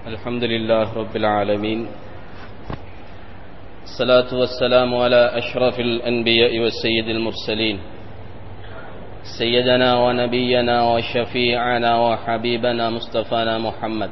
الحمد لله رب العالمين الصلاة والسلام على أشرف الأنبياء والسيد المرسلين سيدنا ونبينا وشفيعنا وحبيبنا مصطفانا محمد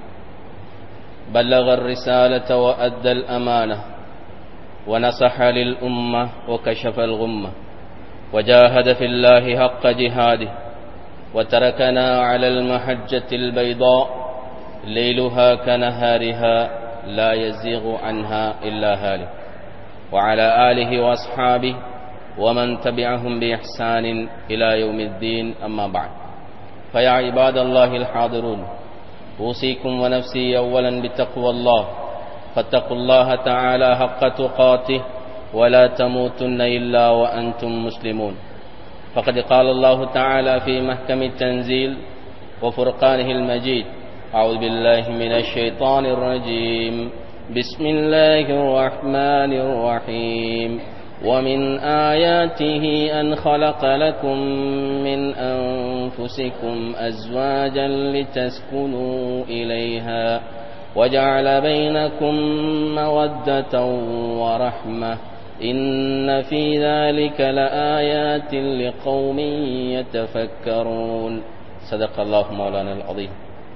بلغ الرسالة وأدى الأمانة ونصح للأمة وكشف الغمة وجاهد في الله حق جهاده وتركنا على المحجة البيضاء ليلها كنهارها لا يزيغ عنها إلا هالك وعلى آله وأصحابه ومن تبعهم بإحسان إلى يوم الدين أما بعد فيا عباد الله الحاضرون أوصيكم ونفسي أولا بتقوى الله فاتقوا الله تعالى حق تقاته ولا تموتن إلا وأنتم مسلمون فقد قال الله تعالى في محكم التنزيل وفرقانه المجيد أعوذ بالله من الشيطان الرجيم بسم الله الرحمن الرحيم ومن آياته أن خلق لكم من أنفسكم أزواجا لتسكنوا إليها وجعل بينكم مودة ورحمة إن في ذلك لآيات لقوم يتفكرون صدق الله مولانا العظيم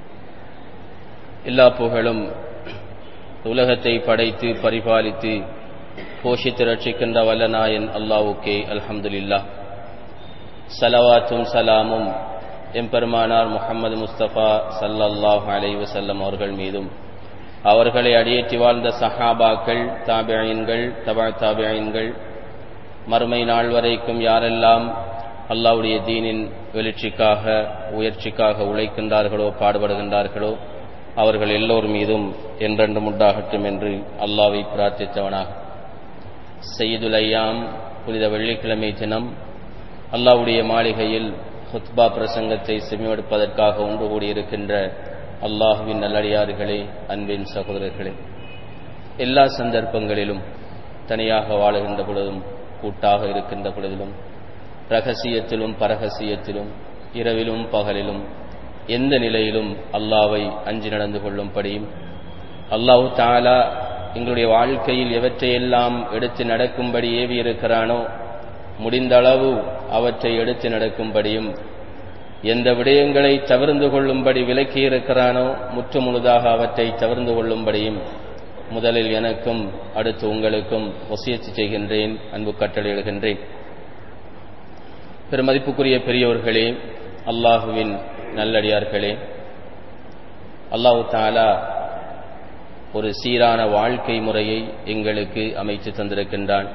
எல்லா புகழும் உலகத்தை படைத்து பரிபாலித்து போஷித்து ரட்சிக்கின்ற வல்லநாயன் அல்லாவுக்கே அல்ஹம்துலில்லா சலவாத்தும் சலாமும் எம்பெருமானார் முகமது முஸ்தபா சல்லல்லாஹ் அலை வசல்லம் அவர்கள் மீதும் அவர்களை அடியேற்றி வாழ்ந்த சஹாபாக்கள் தாபியன்கள் தபா தாபியன்கள் மறுமை நாள் வரைக்கும் யாரெல்லாம் அல்லாவுடைய தீனின் எழுச்சிக்காக உயர்ச்சிக்காக உழைக்கின்றார்களோ பாடுபடுகின்றார்களோ அவர்கள் எல்லோர் மீதும் என்றென்றும் உண்டாகட்டும் என்று அல்லாவை பிரார்த்தித்தவனாக செய்துல் ஐயாம் புனித வெள்ளிக்கிழமை தினம் அல்லாவுடைய மாளிகையில் ஹுத்பா பிரசங்கத்தை செமிவெடுப்பதற்காக ஒன்று கூடியிருக்கின்ற அல்லாஹுவின் நல்லடியார்களே அன்பின் சகோதரர்களே எல்லா சந்தர்ப்பங்களிலும் தனியாக வாழுகின்ற பொழுதும் கூட்டாக இருக்கின்ற பொழுதிலும் ரகசியத்திலும் பரகசியத்திலும் இரவிலும் பகலிலும் எந்த நிலையிலும் அல்லாவை அஞ்சு நடந்து கொள்ளும்படியும் அல்லாஹு தாலா எங்களுடைய வாழ்க்கையில் எவற்றையெல்லாம் எடுத்து நடக்கும்படி ஏவி இருக்கிறானோ முடிந்த அளவு அவற்றை எடுத்து நடக்கும்படியும் எந்த விடயங்களை தவிர்ந்து கொள்ளும்படி விலக்கி இருக்கிறானோ முற்று முழுதாக அவற்றை தவிர்ந்து கொள்ளும்படியும் முதலில் எனக்கும் அடுத்து உங்களுக்கும் ஒசியச்சு செய்கின்றேன் அன்பு கட்டளையிடுகின்றேன் பெருமதிப்புக்குரிய பெரியோர்களே அல்லாஹுவின் நல்லடியார்களே அல்லாஹு தாலா ஒரு சீரான வாழ்க்கை முறையை எங்களுக்கு அமைத்து தந்திருக்கின்றான்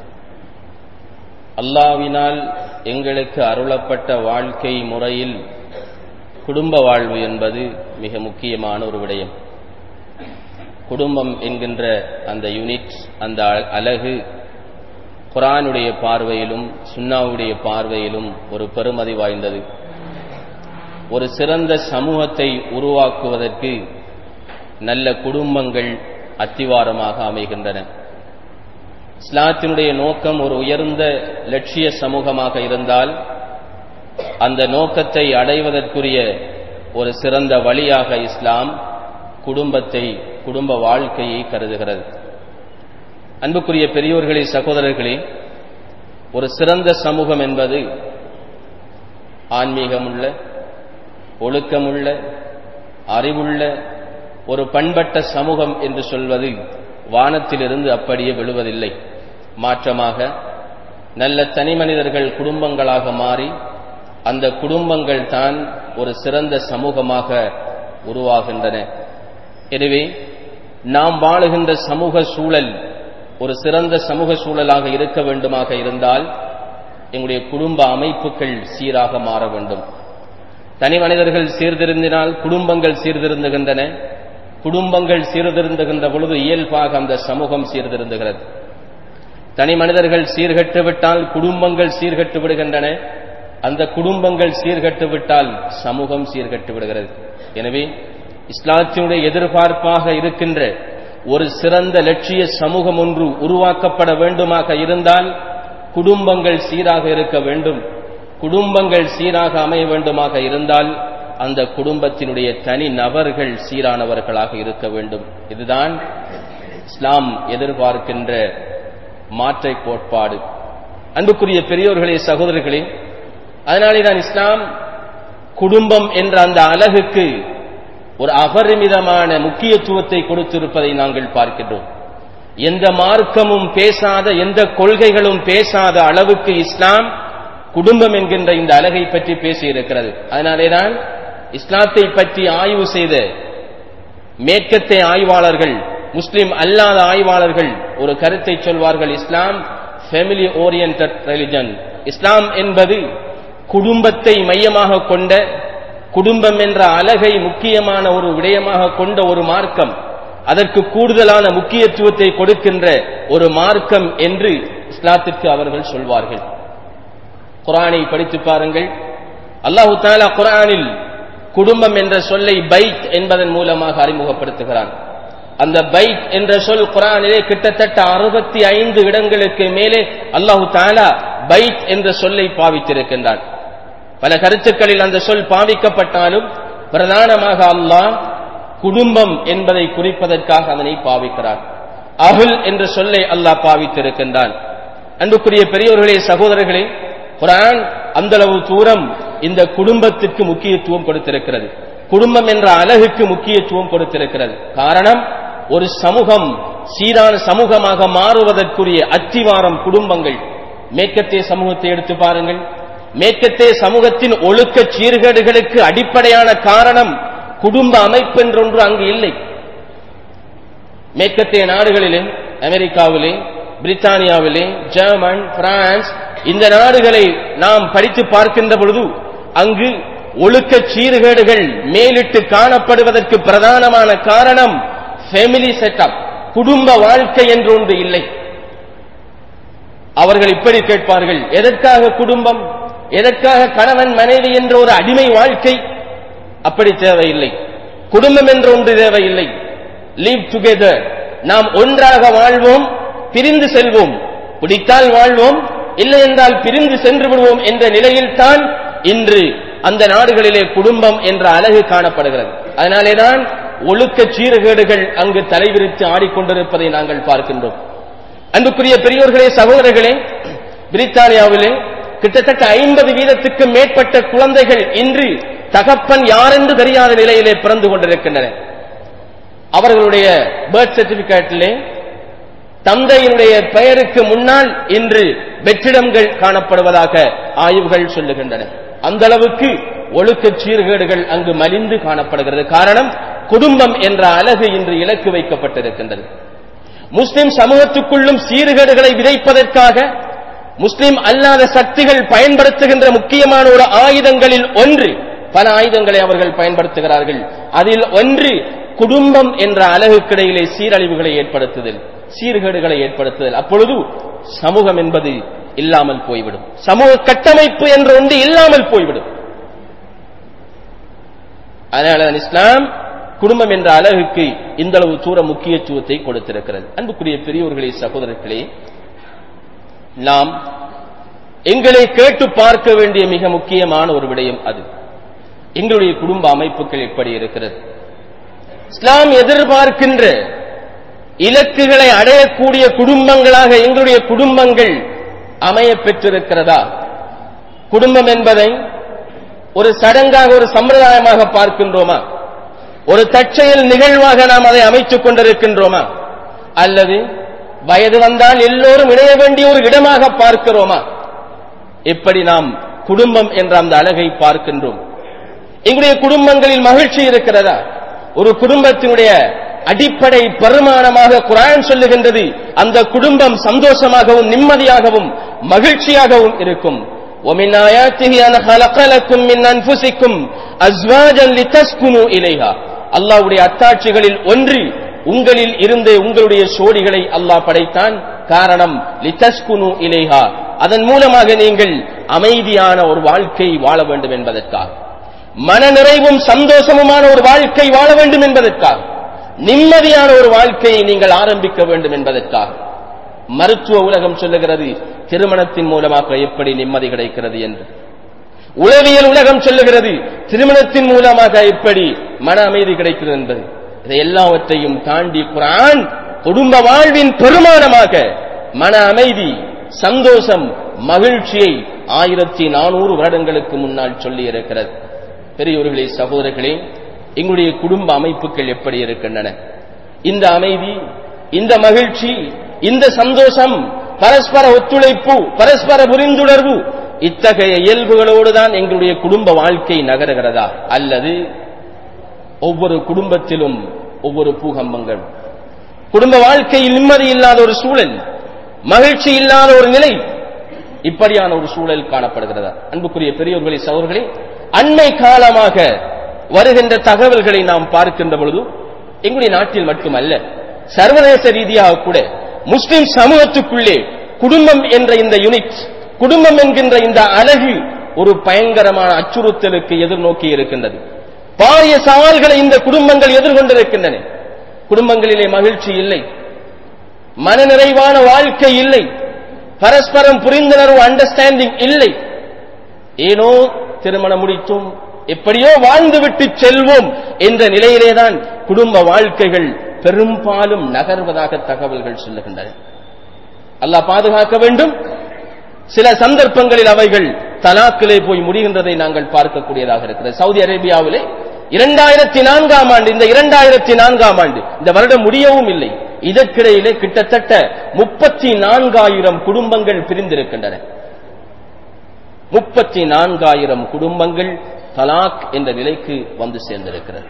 அல்லாவினால் எங்களுக்கு அருளப்பட்ட வாழ்க்கை முறையில் குடும்ப வாழ்வு என்பது மிக முக்கியமான ஒரு விடயம் குடும்பம் என்கின்ற அந்த யூனிட் அந்த அழகு குரானுடைய பார்வையிலும் சுன்னாவுடைய பார்வையிலும் ஒரு பெருமதி வாய்ந்தது ஒரு சிறந்த சமூகத்தை உருவாக்குவதற்கு நல்ல குடும்பங்கள் அத்திவாரமாக அமைகின்றன இஸ்லாத்தினுடைய நோக்கம் ஒரு உயர்ந்த லட்சிய சமூகமாக இருந்தால் அந்த நோக்கத்தை அடைவதற்குரிய ஒரு சிறந்த வழியாக இஸ்லாம் குடும்பத்தை குடும்ப வாழ்க்கையை கருதுகிறது அன்புக்குரிய பெரியோர்களே சகோதரர்களே ஒரு சிறந்த சமூகம் என்பது ஆன்மீகமுள்ள ஒழுக்கமுள்ள அறிவுள்ள ஒரு பண்பட்ட சமூகம் என்று சொல்வது வானத்திலிருந்து அப்படியே விழுவதில்லை மாற்றமாக நல்ல தனி மனிதர்கள் குடும்பங்களாக மாறி அந்த குடும்பங்கள் தான் ஒரு சிறந்த சமூகமாக உருவாகின்றன எனவே நாம் வாழுகின்ற சமூக சூழல் ஒரு சிறந்த சமூக சூழலாக இருக்க வேண்டுமாக இருந்தால் எங்களுடைய குடும்ப அமைப்புகள் சீராக மாற வேண்டும் தனி மனிதர்கள் சீர்திருந்தினால் குடும்பங்கள் சீர்திருந்துகின்றன குடும்பங்கள் சீர்திருந்துகின்ற பொழுது இயல்பாக அந்த சமூகம் சீர்திருந்துகிறது தனி மனிதர்கள் சீர்கட்டு விட்டால் குடும்பங்கள் சீர்கட்டு விடுகின்றன அந்த குடும்பங்கள் சீர்கட்டு விட்டால் சமூகம் சீர்கட்டு விடுகிறது எனவே இஸ்லாத்தினுடைய எதிர்பார்ப்பாக இருக்கின்ற ஒரு சிறந்த லட்சிய சமூகம் ஒன்று உருவாக்கப்பட வேண்டுமாக இருந்தால் குடும்பங்கள் சீராக இருக்க வேண்டும் குடும்பங்கள் சீராக அமைய வேண்டுமாக இருந்தால் அந்த குடும்பத்தினுடைய தனி நபர்கள் சீரானவர்களாக இருக்க வேண்டும் இதுதான் இஸ்லாம் எதிர்பார்க்கின்ற மாற்றை கோட்பாடு அன்புக்குரிய பெரியோர்களே சகோதரர்களே அதனாலே தான் இஸ்லாம் குடும்பம் என்ற அந்த அழகுக்கு ஒரு அபரிமிதமான முக்கியத்துவத்தை கொடுத்திருப்பதை நாங்கள் பார்க்கின்றோம் எந்த மார்க்கமும் பேசாத எந்த கொள்கைகளும் பேசாத அளவுக்கு இஸ்லாம் குடும்பம் என்கின்ற இந்த அழகை பற்றி பேசியிருக்கிறது அதனாலேதான் இஸ்லாத்தை பற்றி ஆய்வு செய்த மேற்கத்தை ஆய்வாளர்கள் முஸ்லிம் அல்லாத ஆய்வாளர்கள் ஒரு கருத்தை சொல்வார்கள் இஸ்லாம் ஃபேமிலி ஓரியன்ட் ரிலிஜன் இஸ்லாம் என்பது குடும்பத்தை மையமாக கொண்ட குடும்பம் என்ற அழகை முக்கியமான ஒரு விடயமாக கொண்ட ஒரு மார்க்கம் அதற்கு கூடுதலான முக்கியத்துவத்தை கொடுக்கின்ற ஒரு மார்க்கம் என்று இஸ்லாத்திற்கு அவர்கள் சொல்வார்கள் குரானை படித்து பாருங்கள் அல்லாஹு தாலா குரானில் குடும்பம் என்ற சொல்லை பைத் என்பதன் மூலமாக அறிமுகப்படுத்துகிறான் அந்த பைத் என்ற சொல் குரானிலே கிட்டத்தட்ட அறுபத்தி ஐந்து இடங்களுக்கு மேலே அல்லாஹு தாலா பைத் என்ற சொல்லை பாவித்திருக்கின்றான் பல கருத்துக்களில் அந்த சொல் பாவிக்கப்பட்டாலும் பிரதானமாக அல்லாஹ் குடும்பம் என்பதை குறிப்பதற்காக அதனை பாவிக்கிறார் அகுல் என்ற சொல்லை அல்லாஹ் பாவித்திருக்கின்றான் அன்புக்குரிய பெரியோர்களே சகோதரர்களே குரான் அந்த அளவு தூரம் இந்த குடும்பத்துக்கு முக்கியத்துவம் கொடுத்திருக்கிறது குடும்பம் என்ற அழகுக்கு முக்கியத்துவம் கொடுத்திருக்கிறது காரணம் ஒரு சமூகம் சீரான சமூகமாக மாறுவதற்குரிய அத்திவாரம் குடும்பங்கள் மேற்கத்திய சமூகத்தை எடுத்து பாருங்கள் மேற்கத்திய சமூகத்தின் ஒழுக்க சீர்கேடுகளுக்கு அடிப்படையான காரணம் குடும்ப அமைப்பு என்றொன்று அங்கு இல்லை மேற்கத்திய நாடுகளிலே அமெரிக்காவிலே பிரித்தானியாவிலே ஜெர்மன் பிரான்ஸ் இந்த நாடுகளை நாம் படித்து பார்க்கின்ற பொழுது அங்கு ஒழுக்க சீர்கேடுகள் மேலிட்டு காணப்படுவதற்கு பிரதானமான காரணம் ஃபேமிலி செட்டப் குடும்ப வாழ்க்கை என்று ஒன்று இல்லை அவர்கள் இப்படி கேட்பார்கள் எதற்காக குடும்பம் எதற்காக கணவன் மனைவி என்ற ஒரு அடிமை வாழ்க்கை அப்படி தேவையில்லை குடும்பம் என்ற ஒன்று தேவையில்லை லீவ் டுகெதர் நாம் ஒன்றாக வாழ்வோம் பிரிந்து செல்வோம் பிடித்தால் வாழ்வோம் இல்லை என்றால் பிரிந்து சென்று விடுவோம் என்ற நிலையில்தான் இன்று அந்த நாடுகளிலே குடும்பம் என்ற அழகு காணப்படுகிறது அதனாலேதான் ஒழுக்க சீர்கேடுகள் அங்கு தலைவிரித்து ஆடிக்கொண்டிருப்பதை நாங்கள் பார்க்கின்றோம் அன்புக்குரிய பெரியோர்களே சகோதரர்களே பிரித்தானியாவிலே கிட்டத்தட்ட ஐம்பது வீதத்துக்கு மேற்பட்ட குழந்தைகள் இன்று தகப்பன் யாரென்று தெரியாத நிலையிலே பிறந்து கொண்டிருக்கின்றன அவர்களுடைய பர்த் சர்டிபிகேட்டிலே தந்தையினுடைய பெயருக்கு முன்னால் இன்று வெற்றிடங்கள் காணப்படுவதாக ஆய்வுகள் சொல்லுகின்றன அந்த அளவுக்கு ஒழுக்க சீர்கேடுகள் அங்கு மலிந்து காணப்படுகிறது காரணம் குடும்பம் என்ற அழகு இன்று இலக்கு வைக்கப்பட்டிருக்கின்றது முஸ்லிம் சமூகத்துக்குள்ளும் சீர்கேடுகளை விதைப்பதற்காக முஸ்லிம் அல்லாத சக்திகள் பயன்படுத்துகின்ற முக்கியமான ஒரு ஆயுதங்களில் ஒன்று பல ஆயுதங்களை அவர்கள் பயன்படுத்துகிறார்கள் அதில் ஒன்று குடும்பம் என்ற அழகுக்கிடையிலே சீரழிவுகளை ஏற்படுத்துதல் சீர்கேடுகளை ஏற்படுத்துதல் அப்பொழுது சமூகம் என்பது இல்லாமல் போய்விடும் சமூக கட்டமைப்பு என்ற ஒன்று இல்லாமல் போய்விடும் அதனால இஸ்லாம் குடும்பம் என்ற அழகுக்கு இந்த அளவு தூர முக்கியத்துவத்தை கொடுத்திருக்கிறது அன்புக்குரிய பெரியோர்களே சகோதரர்களே நாம் எங்களை கேட்டு பார்க்க வேண்டிய மிக முக்கியமான ஒரு விடயம் அது எங்களுடைய குடும்ப அமைப்புகள் எப்படி இருக்கிறது இஸ்லாம் எதிர்பார்க்கின்ற இலக்குகளை அடையக்கூடிய குடும்பங்களாக எங்களுடைய குடும்பங்கள் அமைய பெற்றிருக்கிறதா குடும்பம் என்பதை ஒரு சடங்காக ஒரு சம்பிரதாயமாக பார்க்கின்றோமா ஒரு தற்செயல் நிகழ்வாக நாம் அதை அமைத்துக் கொண்டிருக்கின்றோமா அல்லது வயது வந்தால் எல்லோரும் இணைய வேண்டிய ஒரு இடமாக பார்க்கிறோமா எப்படி நாம் குடும்பம் என்ற அந்த அழகை பார்க்கின்றோம் எங்களுடைய குடும்பங்களில் மகிழ்ச்சி இருக்கிறதா ஒரு குடும்பத்தினுடைய அடிப்படை பெருமானமாக குரான் சொல்லுகின்றது அந்த குடும்பம் சந்தோஷமாகவும் நிம்மதியாகவும் மகிழ்ச்சியாகவும் இருக்கும் ومن آياته أن خلق لكم من أنفسكم أزواجا لتسكنوا إليها அல்லாஹ்வுடைய அத்தாட்சிகளில் ஒன்று உங்களில் இருந்து உங்களுடைய சோடிகளை அல்லாஹ் படைத்தான் காரணம் லிதஸ்குனு இலைஹா அதன் மூலமாக நீங்கள் அமைதியான ஒரு வாழ்க்கை வாழ வேண்டும் என்பதற்காக மனநிறைவும் சந்தோஷமுமான ஒரு வாழ்க்கை வாழ வேண்டும் என்பதற்காக நிம்மதியான ஒரு வாழ்க்கையை நீங்கள் ஆரம்பிக்க வேண்டும் என்பதற்காக மருத்துவ உலகம் சொல்லுகிறது திருமணத்தின் மூலமாக எப்படி நிம்மதி கிடைக்கிறது என்று உளவியல் உலகம் சொல்லுகிறது திருமணத்தின் மூலமாக எப்படி மன அமைதி கிடைக்கிறது என்பது இதை எல்லாவற்றையும் தாண்டி குரான் குடும்ப வாழ்வின் பெருமானமாக மன அமைதி சந்தோஷம் மகிழ்ச்சியை ஆயிரத்தி நானூறு வருடங்களுக்கு முன்னால் சொல்லி இருக்கிறது பெரியோர்களே சகோதரர்களே எங்களுடைய குடும்ப அமைப்புகள் எப்படி இருக்கின்றன இந்த அமைதி இந்த மகிழ்ச்சி இந்த சந்தோஷம் பரஸ்பர ஒத்துழைப்பு பரஸ்பர புரிந்துணர்வு இத்தகைய இயல்புகளோடு தான் எங்களுடைய குடும்ப வாழ்க்கை நகருகிறதா அல்லது ஒவ்வொரு குடும்பத்திலும் ஒவ்வொரு பூகம்பங்கள் குடும்ப வாழ்க்கையில் நிம்மதி இல்லாத ஒரு சூழல் மகிழ்ச்சி இல்லாத ஒரு நிலை இப்படியான ஒரு சூழல் காணப்படுகிறதா அன்புக்குரிய பெரியோர்களே சகோதரர்களே அண்மை காலமாக வருகின்ற தகவல்களை நாம் பார்க்கின்ற பொழுது எங்களுடைய நாட்டில் மட்டுமல்ல சர்வதேச ரீதியாக கூட முஸ்லிம் சமூகத்துக்குள்ளே குடும்பம் என்ற இந்த யூனிட் குடும்பம் என்கின்ற இந்த அழகு ஒரு பயங்கரமான அச்சுறுத்தலுக்கு எதிர்நோக்கி இருக்கின்றது பாரிய சவால்களை இந்த குடும்பங்கள் எதிர்கொண்டிருக்கின்றன குடும்பங்களிலே மகிழ்ச்சி இல்லை மனநிறைவான வாழ்க்கை இல்லை பரஸ்பரம் புரிந்துணர்வு அண்டர்ஸ்டாண்டிங் இல்லை ஏனோ திருமணம் முடித்தோம் எப்படியோ வாழ்ந்துவிட்டு செல்வோம் என்ற நிலையிலேதான் குடும்ப வாழ்க்கைகள் பெரும்பாலும் நகர்வதாக தகவல்கள் சொல்லுகின்றன அல்லாஹ் பாதுகாக்க வேண்டும் சில சந்தர்ப்பங்களில் அவைகள் தலாக்கிலே போய் முடிகின்றதை நாங்கள் பார்க்கக்கூடியதாக இருக்கிறது சவுதி அரேபியாவிலே இரண்டாயிரத்தி நான்காம் ஆண்டு இந்த இரண்டாயிரத்தி நான்காம் ஆண்டு இந்த வருடம் முடியவும் இல்லை இதற்கிடையிலே கிட்டத்தட்ட முப்பத்தி நான்காயிரம் குடும்பங்கள் பிரிந்திருக்கின்றன முப்பத்தி நான்காயிரம் குடும்பங்கள் தலாக் என்ற நிலைக்கு வந்து சேர்ந்திருக்கிறது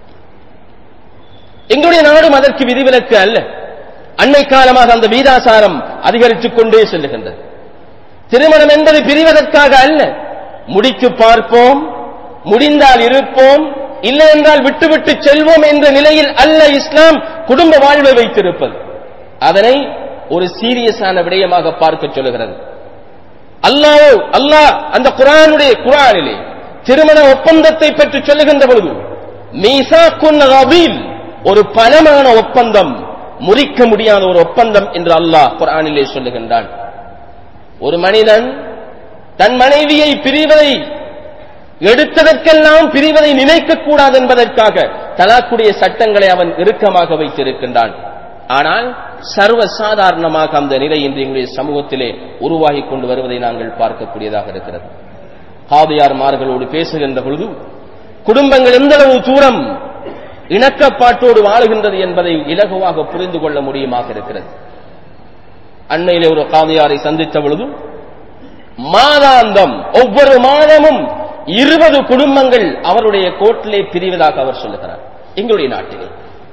எங்களுடைய நாடும் அதற்கு விதிவிலக்கு அல்ல அண்மை காலமாக அந்த வீதாசாரம் அதிகரித்துக் கொண்டே செல்லுகின்றது திருமணம் என்பது பிரிவதற்காக அல்ல முடிக்கு பார்ப்போம் முடிந்தால் இருப்போம் இல்லை என்றால் விட்டுவிட்டு செல்வோம் என்ற நிலையில் அல்ல இஸ்லாம் குடும்ப வாழ்வை வைத்திருப்பது அதனை ஒரு சீரியஸான விடயமாக பார்க்க சொல்லுகிறது அல்லாஹ் அல்லாஹ் அந்த குரானுடைய குரானிலே திருமண ஒப்பந்தத்தை பற்றி சொல்லுகின்ற பொழுது மீசாக்குன் ரபீல் ஒரு பலமான ஒப்பந்தம் முறிக்க முடியாத ஒரு ஒப்பந்தம் என்று அல்லாஹ் குரானிலே சொல்லுகின்றான் ஒரு மனிதன் தன் மனைவியை பிரிவதை எடுத்ததற்கெல்லாம் பிரிவதை நினைக்க கூடாது என்பதற்காக தலாக்குடைய சட்டங்களை அவன் இறுக்கமாக வைத்திருக்கின்றான் ஆனால் சர்வ சாதாரணமாக அந்த நிலை இன்று எங்களுடைய சமூகத்திலே உருவாகி கொண்டு வருவதை நாங்கள் பார்க்கக்கூடியதாக இருக்கிறது காதியார்மார்களோடு பேசுகின்ற பொழுது குடும்பங்கள் எந்தளவு தூரம் இணக்கப்பாட்டோடு வாழுகின்றது என்பதை இலகுவாக புரிந்து கொள்ள முடியுமாக இருக்கிறது அண்மையிலே ஒரு காதியாரை சந்தித்த பொழுது மாதாந்தம் ஒவ்வொரு மாதமும் இருபது குடும்பங்கள் அவருடைய கோட்டிலே பிரிவதாக அவர் சொல்லுகிறார் எங்களுடைய நாட்டிலே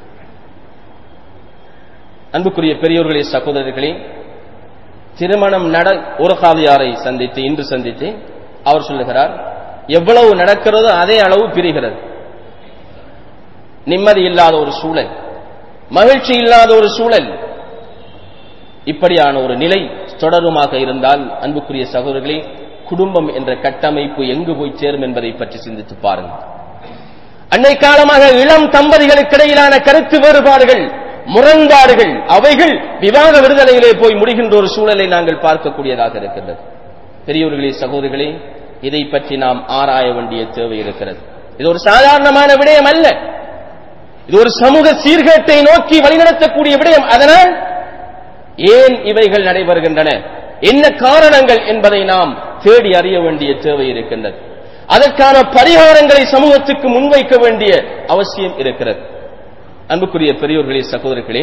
அன்புக்குரிய பெரியோர்களே சகோதரர்களே திருமணம் நட ஒரு காதியாரை சந்தித்து இன்று சந்தித்து அவர் சொல்லுகிறார் எவ்வளவு நடக்கிறதோ அதே அளவு பிரிகிறது நிம்மதி இல்லாத ஒரு சூழல் மகிழ்ச்சி இல்லாத ஒரு சூழல் இப்படியான ஒரு நிலை தொடருமாக இருந்தால் அன்புக்குரிய சகோதரர்களே குடும்பம் என்ற கட்டமைப்பு எங்கு போய் சேரும் என்பதை பற்றி சிந்தித்து பாருங்கள் அன்னை காலமாக இளம் தம்பதிகளுக்கு இடையிலான கருத்து வேறுபாடுகள் முரண்பாடுகள் அவைகள் விவாத விடுதலையிலே போய் முடிகின்ற ஒரு சூழலை நாங்கள் பார்க்கக்கூடியதாக இருக்கின்றது பெரியோர்களே சகோதரிகளே இதை பற்றி நாம் ஆராய வேண்டிய தேவை இருக்கிறது இது ஒரு சாதாரணமான விடயம் அல்ல இது ஒரு சமூக சீர்கேட்டை நோக்கி வழிநடத்தக்கூடிய விடயம் அதனால் ஏன் இவைகள் நடைபெறுகின்றன என்ன காரணங்கள் என்பதை நாம் தேடி அறிய வேண்டிய தேவை இருக்கின்றது அதற்கான பரிகாரங்களை சமூகத்துக்கு முன்வைக்க வேண்டிய அவசியம் இருக்கிறது அன்புக்குரிய பெரியோர்களே சகோதரர்களே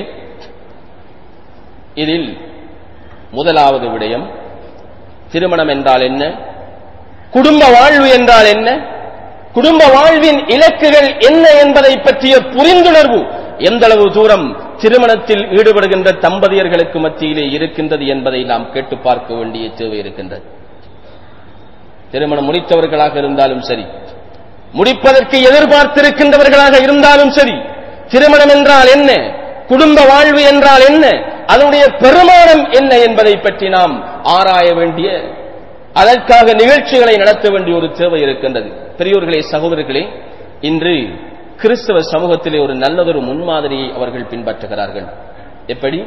இதில் முதலாவது விடயம் திருமணம் என்றால் என்ன குடும்ப வாழ்வு என்றால் என்ன குடும்ப வாழ்வின் இலக்குகள் என்ன என்பதை பற்றிய புரிந்துணர்வு எந்தளவு தூரம் திருமணத்தில் ஈடுபடுகின்ற தம்பதியர்களுக்கு மத்தியிலே இருக்கின்றது என்பதை நாம் கேட்டு பார்க்க வேண்டிய தேவை இருக்கின்றது திருமணம் முடித்தவர்களாக இருந்தாலும் சரி முடிப்பதற்கு எதிர்பார்த்திருக்கின்றவர்களாக இருந்தாலும் சரி திருமணம் என்றால் என்ன குடும்ப வாழ்வு என்றால் என்ன அதனுடைய பெருமானம் என்ன என்பதை பற்றி நாம் ஆராய வேண்டிய அதற்காக நிகழ்ச்சிகளை நடத்த வேண்டிய ஒரு தேவை இருக்கின்றது பெரியோர்களே சகோதரர்களே இன்று கிறிஸ்தவ சமூகத்திலே ஒரு நல்லதொரு முன்மாதிரியை அவர்கள் பின்பற்றுகிறார்கள் எப்படி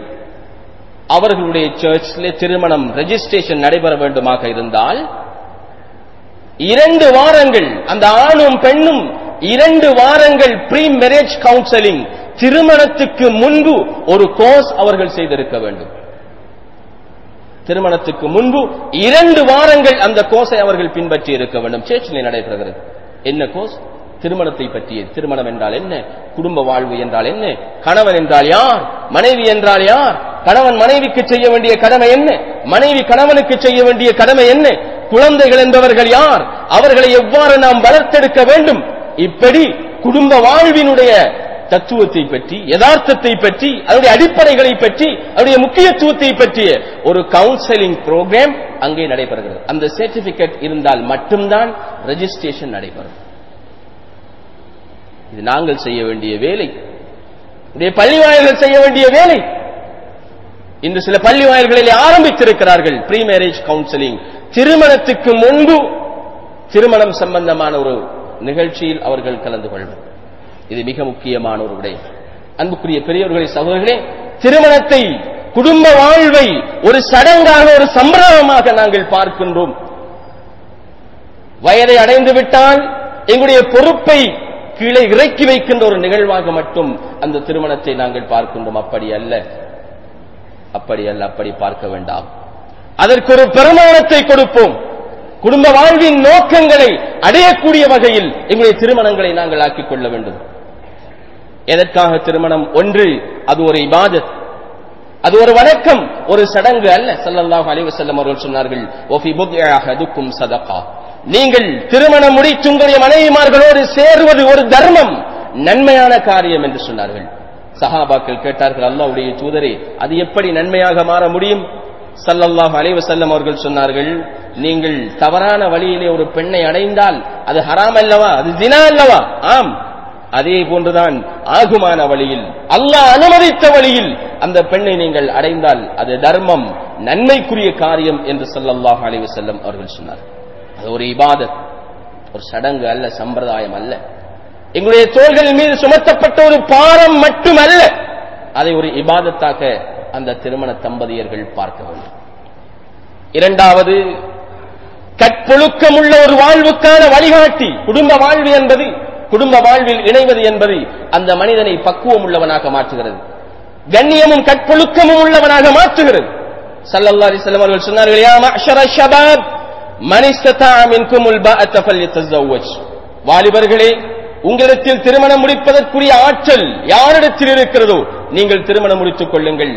அவர்களுடைய சர்ச்சிலே திருமணம் ரெஜிஸ்ட்ரேஷன் நடைபெற வேண்டுமாக இருந்தால் இரண்டு வாரங்கள் அந்த ஆணும் பெண்ணும் இரண்டு வாரங்கள் ப்ரீ மேரேஜ் கவுன்சிலிங் திருமணத்துக்கு முன்பு ஒரு கோர்ஸ் அவர்கள் செய்திருக்க வேண்டும் திருமணத்துக்கு முன்பு இரண்டு வாரங்கள் அந்த கோர்ஸை அவர்கள் பின்பற்றி இருக்க வேண்டும் சேர்ச்சிலே நடைபெறுகிறது என்ன கோர்ஸ் திருமணத்தை பற்றிய திருமணம் என்றால் என்ன குடும்ப வாழ்வு என்றால் என்ன கணவன் என்றால் யார் மனைவி என்றால் யார் கணவன் மனைவிக்கு செய்ய வேண்டிய கடமை என்ன மனைவி கணவனுக்கு செய்ய வேண்டிய கடமை என்ன குழந்தைகள் என்பவர்கள் யார் அவர்களை எவ்வாறு நாம் வளர்த்தெடுக்க வேண்டும் இப்படி குடும்ப வாழ்வினுடைய தத்துவத்தை பற்றி யதார்த்தத்தை பற்றி அதனுடைய அடிப்படைகளை பற்றி அதனுடைய முக்கியத்துவத்தை பற்றிய ஒரு கவுன்சிலிங் ப்ரோக்ராம் அங்கே நடைபெறுகிறது அந்த சர்டிபிகேட் இருந்தால் மட்டும்தான் ரெஜிஸ்ட்ரேஷன் நடைபெறும் இது நாங்கள் செய்ய வேண்டிய வேலை இதை பள்ளி வாயில்கள் செய்ய வேண்டிய வேலை இன்று சில பள்ளி வாயில்களில் ஆரம்பித்திருக்கிறார்கள் ப்ரீ மேரேஜ் கவுன்சிலிங் திருமணத்துக்கு முன்பு திருமணம் சம்பந்தமான ஒரு நிகழ்ச்சியில் அவர்கள் கலந்து கொள்வர் இது மிக முக்கியமான ஒரு விடயம் அன்புக்குரிய பெரியவர்களே சகோதரர்களே திருமணத்தை குடும்ப வாழ்வை ஒரு சடங்காக ஒரு சம்பிரதாயமாக நாங்கள் பார்க்கின்றோம் வயதை அடைந்து விட்டால் எங்களுடைய பொறுப்பை கீழே இறக்கி வைக்கின்ற ஒரு நிகழ்வாக மட்டும் அந்த திருமணத்தை நாங்கள் பார்க்கின்றோம் அப்படி அல்ல அப்படி அல்ல அப்படி பார்க்க வேண்டாம் அதற்கு ஒரு பெருமானத்தை கொடுப்போம் குடும்ப வாழ்வின் நோக்கங்களை அடையக்கூடிய வகையில் எங்களுடைய திருமணங்களை நாங்கள் ஆக்கிக் கொள்ள வேண்டும் எதற்காக திருமணம் ஒன்று அது ஒரு இபாதத் அது ஒரு வணக்கம் ஒரு சடங்கு அல்ல ஸல்லல்லாஹு அலைஹி வஸல்லம் அவர்கள் சொன்னார்கள் ஒஃபி புத்யஹதுக்கும் சதகா நீங்கள் திருமணம் முடித்து உங்களுடைய மனைவிமார்களோடு சேருவது ஒரு தர்மம் நன்மையான காரியம் என்று சொன்னார்கள் சஹாபாக்கள் கேட்டார்கள் அல்லாஹ்வுடைய தூதரே அது எப்படி நன்மையாக மாற முடியும் ஸல்லல்லாஹு அலைஹி வஸல்லம் அவர்கள் சொன்னார்கள் நீங்கள் தவறான வழியிலே ஒரு பெண்ணை அடைந்தால் அது ஹராம் அல்லவா அது தினா அல்லவா ஆம் அதே போன்றுதான் ஆகுமான வழியில் அல்லாஹ் அனுமதித்த வழியில் அந்த பெண்ணை நீங்கள் அடைந்தால் அது தர்மம் நன்மைக்குரிய காரியம் என்று ஸல்லல்லாஹு அலைஹி வஸல்லம் அவர்கள் சொன்னார் அது ஒரு இபாதத் ஒரு சடங்கு அல்ல சம்பிரதாயம் அல்ல எங்களுடைய தோள்கள் மீது சுமத்தப்பட்ட ஒரு பாரம் மட்டுமல்ல அதை ஒரு இபாதத்தாக அந்த திருமண தம்பதியர்கள் பார்க்க வேண்டும் இரண்டாவது கற்பொழுக்கமுள்ள ஒரு வாழ்வுக்கான வழிகாட்டி குடும்ப வாழ்வு என்பது குடும்ப வாழ்வில் இணைவது என்பது அந்த மனிதனை பக்குவம் உள்ளவனாக மாற்றுகிறது கண்ணியமும் கற்பொழுக்கமும் உள்ளவனாக மாற்றுகிறது சல்லல்லாஹு அலைஹி வஸல்லம் அவர்கள் சொன்னார்கள் யா மஅஷர ஷபாப் மன் இஸ்ததா மின்குமுல் பாஅத ஃபல்யத்தஸவ்வஜ் வாலிபர்களே உங்களிடத்தில் திருமணம் முடிப்பதற்குரிய ஆற்றல் யாரிடத்தில் இருக்கிறதோ நீங்கள் திருமணம் முடித்துக் கொள்ளுங்கள்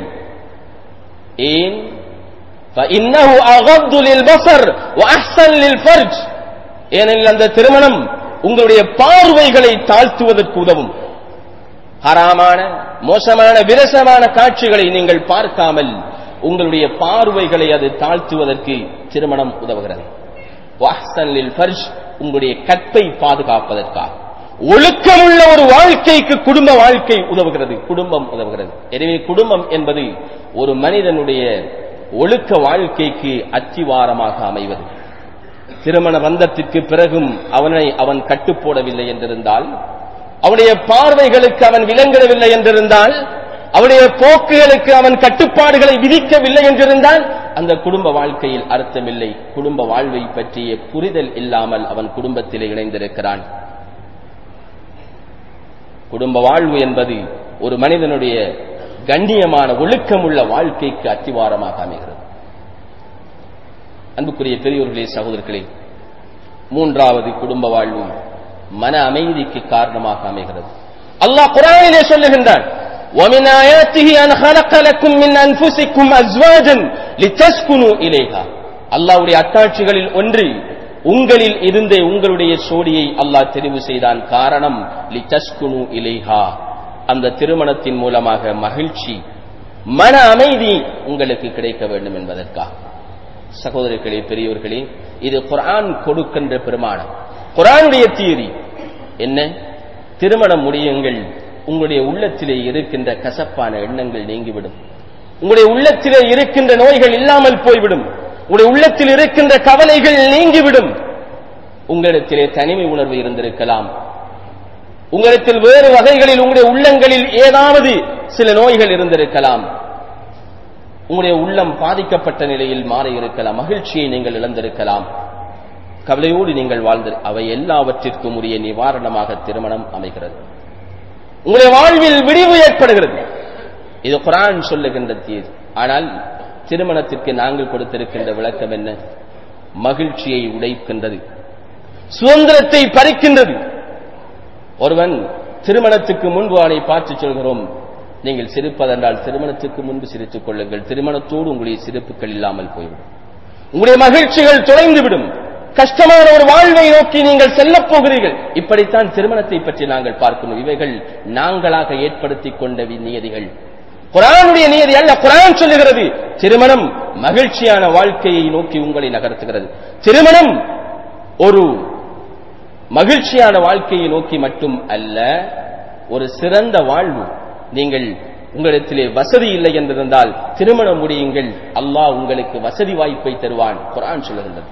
ஏன் فإنه أغض للبصر وأحسن للفرج ஏனெனில் அந்த திருமணம் உங்களுடைய பார்வைகளை தாழ்த்துவதற்கு உதவும் ஹராமான மோசமான விரசமான காட்சிகளை நீங்கள் பார்க்காமல் உங்களுடைய பார்வைகளை அது தாழ்த்துவதற்கு திருமணம் உதவுகிறது வாஹ்சன் லில் ஃபர்ஜ் உங்களுடைய கற்பை பாதுகாப்பதற்காக ஒழுக்கமுள்ள ஒரு வாழ்க்கைக்கு குடும்ப வாழ்க்கை உதவுகிறது குடும்பம் உதவுகிறது எனவே குடும்பம் என்பது ஒரு மனிதனுடைய ஒழுக்க வாழ்க்கைக்கு அத்திவாரமாக அமைவது திருமண பந்தத்திற்கு பிறகும் அவனை அவன் கட்டுப்போடவில்லை என்றிருந்தால் அவனுடைய பார்வைகளுக்கு அவன் விலங்கிடவில்லை என்றிருந்தால் அவனுடைய போக்குகளுக்கு அவன் கட்டுப்பாடுகளை விதிக்கவில்லை என்றிருந்தால் அந்த குடும்ப வாழ்க்கையில் அர்த்தமில்லை குடும்ப வாழ்வை பற்றிய புரிதல் இல்லாமல் அவன் குடும்பத்திலே இணைந்திருக்கிறான் குடும்ப வாழ்வு என்பது ஒரு மனிதனுடைய கண்ணியமான ஒழுக்கமுள்ள வாழ்க்கைக்கு அத்திவாரமாக அமைகிறது அன்புக்குரிய பெரியோர்களே சகோதரர்களே மூன்றாவது குடும்ப வாழ்வு மன அமைதிக்கு காரணமாக அமைகிறது அல்லாஹ் குரானிலே சொல்லுகின்றான் ومن آياته أن خلق لكم من أنفسكم أزواجا لتسكنوا إليها அல்லாஹ்வுடைய அத்தாட்சிகளில் ஒன்று உங்களில் இருந்தே உங்களுடைய சோடியை அல்லாஹ் தெரிவு செய்தான் காரணம் லிதஸ்குனு இலைஹா அந்த திருமணத்தின் மூலமாக மகிழ்ச்சி மன அமைதி உங்களுக்கு கிடைக்க வேண்டும் என்பதற்காக சகோதரர்களே பெரியோர்களே இது குரான் கொடுக்கின்ற பெருமானம் குரானுடைய தீரி என்ன திருமணம் முடியுங்கள் உங்களுடைய உள்ளத்திலே இருக்கின்ற கசப்பான எண்ணங்கள் நீங்கிவிடும் உங்களுடைய உள்ளத்திலே இருக்கின்ற நோய்கள் இல்லாமல் போய்விடும் உங்களுடைய உள்ளத்தில் இருக்கின்ற கவலைகள் நீங்கிவிடும் உங்களிடத்திலே தனிமை உணர்வு இருந்திருக்கலாம் உங்களிடத்தில் வேறு வகைகளில் உங்களுடைய உள்ளங்களில் ஏதாவது சில நோய்கள் இருந்திருக்கலாம் உங்களுடைய உள்ளம் பாதிக்கப்பட்ட நிலையில் மாறி இருக்கலாம் மகிழ்ச்சியை நீங்கள் இழந்திருக்கலாம் கவலையோடு நீங்கள் வாழ்ந்து அவை எல்லாவற்றிற்கும் உரிய நிவாரணமாக திருமணம் அமைகிறது உங்களுடைய வாழ்வில் விடிவு ஏற்படுகிறது இது குரான் சொல்லுகின்ற தீர் ஆனால் திருமணத்திற்கு நாங்கள் கொடுத்திருக்கின்ற விளக்கம் என்ன மகிழ்ச்சியை உடைக்கின்றது சுதந்திரத்தை பறிக்கின்றது ஒருவன் திருமணத்துக்கு முன்பு அவனை பார்த்து சொல்கிறோம் நீங்கள் சிரிப்பதென்றால் திருமணத்துக்கு முன்பு சிரித்துக் கொள்ளுங்கள் திருமணத்தோடு உங்களுடைய சிரிப்புகள் இல்லாமல் போய்விடும் உங்களுடைய மகிழ்ச்சிகள் தொலைந்துவிடும் கஷ்டமான ஒரு வாழ்வை நோக்கி நீங்கள் செல்லப் போகிறீர்கள் இப்படித்தான் திருமணத்தை பற்றி நாங்கள் பார்க்கணும் இவைகள் நாங்களாக ஏற்படுத்திக் கொண்ட நியதிகள் குரானுடைய நியதி அல்ல குரான் சொல்லுகிறது திருமணம் மகிழ்ச்சியான வாழ்க்கையை நோக்கி உங்களை நகர்த்துகிறது திருமணம் ஒரு மகிழ்ச்சியான வாழ்க்கையை நோக்கி மட்டும் அல்ல ஒரு சிறந்த வாழ்வு நீங்கள் உங்களிடத்திலே வசதி இல்லை என்றிருந்தால் திருமணம் முடியுங்கள் அல்லாஹ் உங்களுக்கு வசதி வாய்ப்பை தருவான் குரான் சொல்லுகின்றது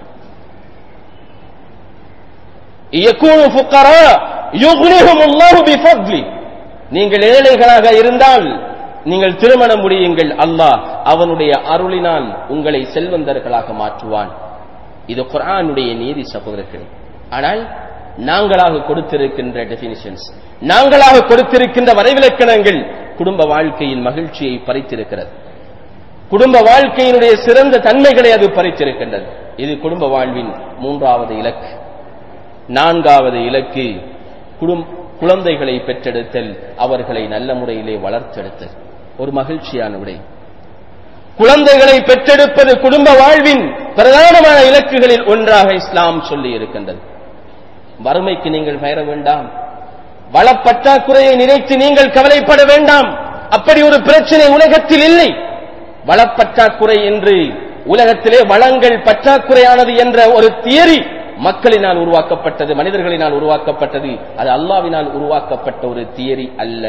நீங்கள் ஏழைகளாக இருந்தால் நீங்கள் திருமணம் முடியுங்கள் அல்லாஹ் அவனுடைய அருளினால் உங்களை செல்வந்தர்களாக மாற்றுவான் இது குரானுடைய நீதி சகோதரர்கள் ஆனால் நாங்களாக கொடுத்திருக்கின்ற டெபினிஷன்ஸ் நாங்களாக கொடுத்திருக்கின்ற வரைவிலக்கணங்கள் குடும்ப வாழ்க்கையின் மகிழ்ச்சியை பறித்திருக்கிறது குடும்ப வாழ்க்கையினுடைய சிறந்த தன்மைகளை அது பறித்திருக்கின்றது இது குடும்ப வாழ்வின் மூன்றாவது இலக்கு நான்காவது இலக்கு குடும் குழந்தைகளை பெற்றெடுத்தல் அவர்களை நல்ல முறையிலே வளர்த்தெடுத்தல் ஒரு மகிழ்ச்சியான விடை குழந்தைகளை பெற்றெடுப்பது குடும்ப வாழ்வின் பிரதானமான இலக்குகளில் ஒன்றாக இஸ்லாம் சொல்லி இருக்கின்றது வறுமைக்கு நீங்கள் பெயர வேண்டாம் வளப்பற்றாக்குறையை நினைத்து நீங்கள் கவலைப்பட வேண்டாம் அப்படி ஒரு பிரச்சனை உலகத்தில் இல்லை வளப்பற்றாக்குறை என்று உலகத்திலே வளங்கள் பற்றாக்குறையானது என்ற ஒரு தியரி மக்களினால் உருவாக்கப்பட்டது மனிதர்களினால் உருவாக்கப்பட்டது அது அல்லாவினால் உருவாக்கப்பட்ட ஒரு தியரி அல்ல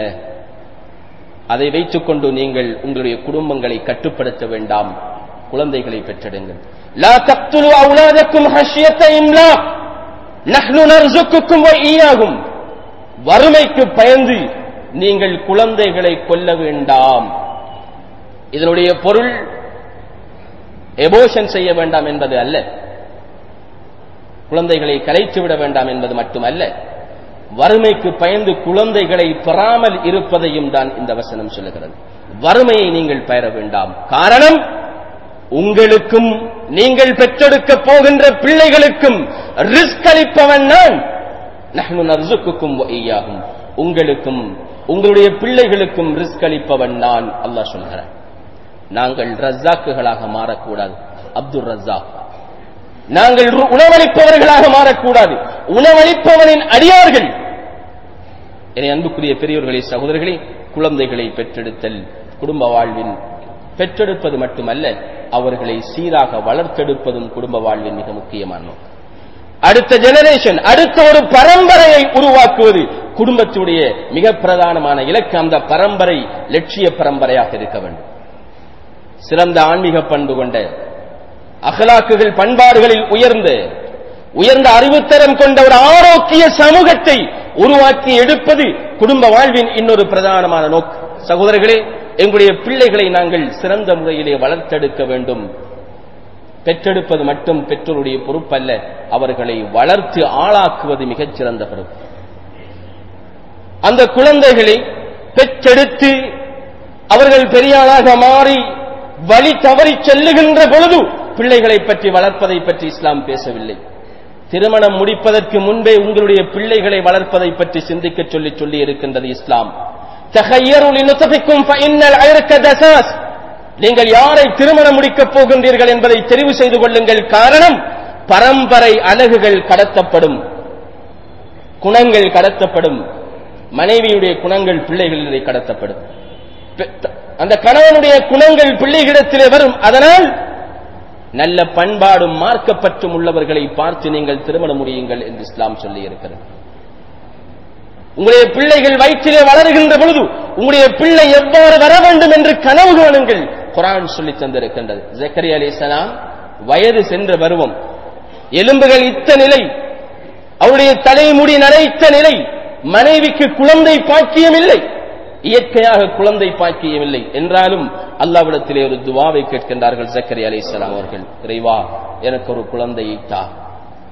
அதை வைத்துக்கொண்டு நீங்கள் உங்களுடைய குடும்பங்களை கட்டுப்படுத்த வேண்டாம் குழந்தைகளை பெற்றெடுங்கள் லா தக்துலு அவுலாதக்கும் ஹஷ்யத்த இம்லாக் நஹ்னு நர்சுக்குக்கும் வ ஈயாகும் வறுமைக்கு பயந்து நீங்கள் குழந்தைகளை கொல்ல வேண்டாம் இதனுடைய பொருள் எபோஷன் செய்ய வேண்டாம் என்பது அல்ல குழந்தைகளை கலைத்து விட வேண்டாம் என்பது மட்டுமல்ல வறுமைக்கு பயந்து குழந்தைகளை பெறாமல் இருப்பதையும் தான் இந்த வசனம் சொல்லுகிறது வறுமையை நீங்கள் பெயர வேண்டாம் காரணம் உங்களுக்கும் நீங்கள் பெற்றெடுக்க போகின்ற பிள்ளைகளுக்கும் ரிஸ்க் அளிப்பவன் நான் நஹ்னு நர்சுக்குக்கும் ஐயாகும் உங்களுக்கும் உங்களுடைய பிள்ளைகளுக்கும் ரிஸ்க் அளிப்பவன் நான் அல்லாஹ் சொல்கிறான் நாங்கள் ரஸ்ஸாக்குகளாக மாறக்கூடாது அப்துல் ரஸ்ஸாக் நாங்கள் உணவளிப்பவர்களாக மாறக்கூடாது உணவளிப்பவனின் அடியார்கள் என அன்புக்குரிய பெரியோர்களே சகோதரர்களே குழந்தைகளை பெற்றெடுத்தல் குடும்ப வாழ்வின் பெற்றெடுப்பது மட்டுமல்ல அவர்களை சீராக வளர்த்தெடுப்பதும் குடும்ப வாழ்வின் மிக முக்கியமான நோக்கம் அடுத்த ஜெனரேஷன் அடுத்த ஒரு பரம்பரையை உருவாக்குவது குடும்பத்துடைய மிக பிரதானமான இலக்கு அந்த பரம்பரை லட்சிய பரம்பரையாக இருக்க வேண்டும் சிறந்த ஆன்மீக பண்பு கொண்ட அகலாக்குகள் பண்பாடுகளில் உயர்ந்த உயர்ந்த அறிவுத்தரம் கொண்ட ஒரு ஆரோக்கிய சமூகத்தை உருவாக்கி எடுப்பது குடும்ப வாழ்வின் இன்னொரு பிரதானமான நோக்கு சகோதரர்களே எங்களுடைய பிள்ளைகளை நாங்கள் சிறந்த முறையிலே வளர்த்தெடுக்க வேண்டும் பெற்றெடுப்பது மட்டும் பெற்றோருடைய பொறுப்பல்ல அவர்களை வளர்த்து ஆளாக்குவது மிகச் சிறந்த பொறுப்பு அந்த குழந்தைகளை பெற்றெடுத்து அவர்கள் பெரியாளாக மாறி வழி தவறி செல்லுகின்ற பொழுது பிள்ளைகளை பற்றி வளர்ப்பதை பற்றி இஸ்லாம் பேசவில்லை திருமணம் முடிப்பதற்கு முன்பே உங்களுடைய பிள்ளைகளை வளர்ப்பதை பற்றி சிந்திக்க சொல்லி சொல்லி இருக்கின்றது இஸ்லாம் நீங்கள் யாரை திருமணம் முடிக்கப் போகின்றீர்கள் என்பதை தெரிவு செய்து கொள்ளுங்கள் காரணம் பரம்பரை அழகுகள் கடத்தப்படும் குணங்கள் கடத்தப்படும் மனைவியுடைய குணங்கள் பிள்ளைகளிலே கடத்தப்படும் அந்த கணவனுடைய குணங்கள் பிள்ளைகளிடத்திலே வரும் அதனால் நல்ல பண்பாடும் மார்க்கப்பற்றும் உள்ளவர்களை பார்த்து நீங்கள் திருமணம் முடியுங்கள் என்று இஸ்லாம் சொல்லி இருக்கிறது உங்களுடைய பிள்ளைகள் வயிற்றிலே வளருகின்ற பொழுது உங்களுடைய பிள்ளை எவ்வாறு வர வேண்டும் என்று கனவு காணுங்கள் குரான் சொல்லி தந்திருக்கின்றது ஜக்கரி அலி சலாம் வயது சென்ற பருவம் எலும்புகள் இத்த நிலை அவருடைய தலைமுடி நரைத்த நிலை மனைவிக்கு குழந்தை பாக்கியம் இல்லை இயற்கையாக குழந்தை பாக்கியம் இல்லை என்றாலும் அல்லாவிடத்திலே ஒரு துவாவை கேட்கின்றார்கள் ஜக்கரி அலி இஸ்லாம் அவர்கள் இறைவா எனக்கு ஒரு குழந்தையை தா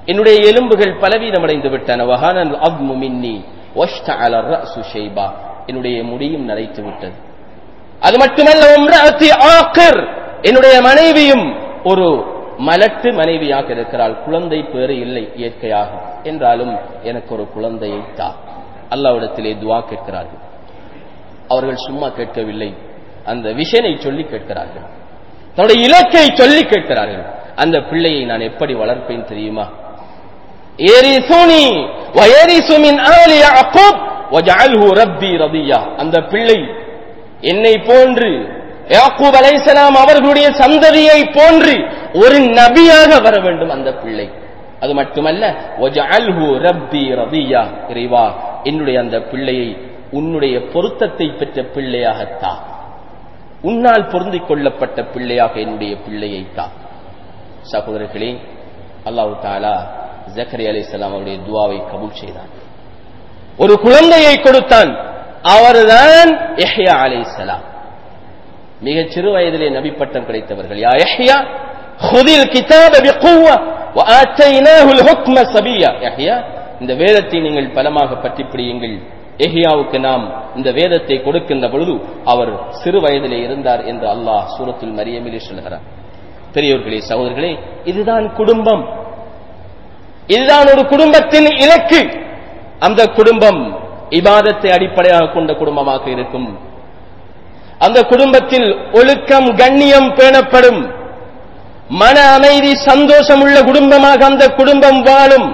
என்னுடைய எலும்புகள் பலவீனமடைந்து விட்டன வஹானல் அப்மு மின்னி வஷ்தஅல ரஅசு ஷைபா என்னுடைய முடியும் நரைத்து விட்டது அது மட்டுமல்ல உம்ரஅத்தி ஆக்கிர் என்னுடைய மனைவியும் ஒரு மலட்டு மனைவியாக இருக்கிறாள் குழந்தை பேறு இல்லை இயற்கையாக என்றாலும் எனக்கு ஒரு குழந்தையை தா அல்லாவிடத்திலே துவா கேட்கிறார்கள் அவர்கள் சும்மா கேட்கவில்லை அந்த விஷனை சொல்லி கேட்கிறார்கள் தன்னுடைய இலக்கை சொல்லி கேட்கிறார்கள் அந்த பிள்ளையை நான் எப்படி வளர்ப்பேன் தெரியுமா ஏரிசுனி வயரிசு மின் ஆலி யாக்கூப் வஜஅல்ஹு ரப்பி ரதியா அந்த பிள்ளை என்னை போன்று யாக்கூப் அலைஹிஸ்ஸலாம் அவர்களுடைய சந்ததியை போன்று ஒரு நபியாக வர வேண்டும் அந்த பிள்ளை அது மட்டுமல்ல வஜஅல்ஹு ரப்பி ரதியா இறைவா என்னுடைய அந்த பிள்ளையை உன்னுடைய பொருத்தத்தை பெற்ற பிள்ளையாகத்தா உன்னால் பொருந்திக் கொள்ளப்பட்ட பிள்ளையாக என்னுடைய பிள்ளையை தா சகோதரர்களே அல்லாஹு தாலா ஜக்கரி அலிஸ்லாம் அவருடைய துவாவை கபூல் செய்தான் ஒரு குழந்தையை கொடுத்தான் அவர்தான் எஹ்யா அலைஹிஸ்ஸலாம் மிகச் சிறு வயதிலே நபி பட்டம் கிடைத்தவர்கள் யா எஹ்யா ஹுதில் கிதாப பிகுவா வஆத்தைனாஹு الحكم சபியா எஹ்யா இந்த வேதத்தை நீங்கள் பலமாக பற்றி பிடியுங்கள் எஹியாவுக்கு நாம் இந்த வேதத்தை கொடுக்கின்ற பொழுது அவர் சிறு வயதிலே இருந்தார் என்று அல்லாஹ் சூரத்துல் மரியமிலே சொல்கிறார் பெரியவர்களே சகோதரர்களே இதுதான் குடும்பம் இதுதான் ஒரு குடும்பத்தின் இலக்கு அந்த குடும்பம் இபாதத்தை அடிப்படையாக கொண்ட குடும்பமாக இருக்கும் அந்த குடும்பத்தில் ஒழுக்கம் கண்ணியம் பேணப்படும் மன அமைதி சந்தோஷம் உள்ள குடும்பமாக அந்த குடும்பம் வாழும்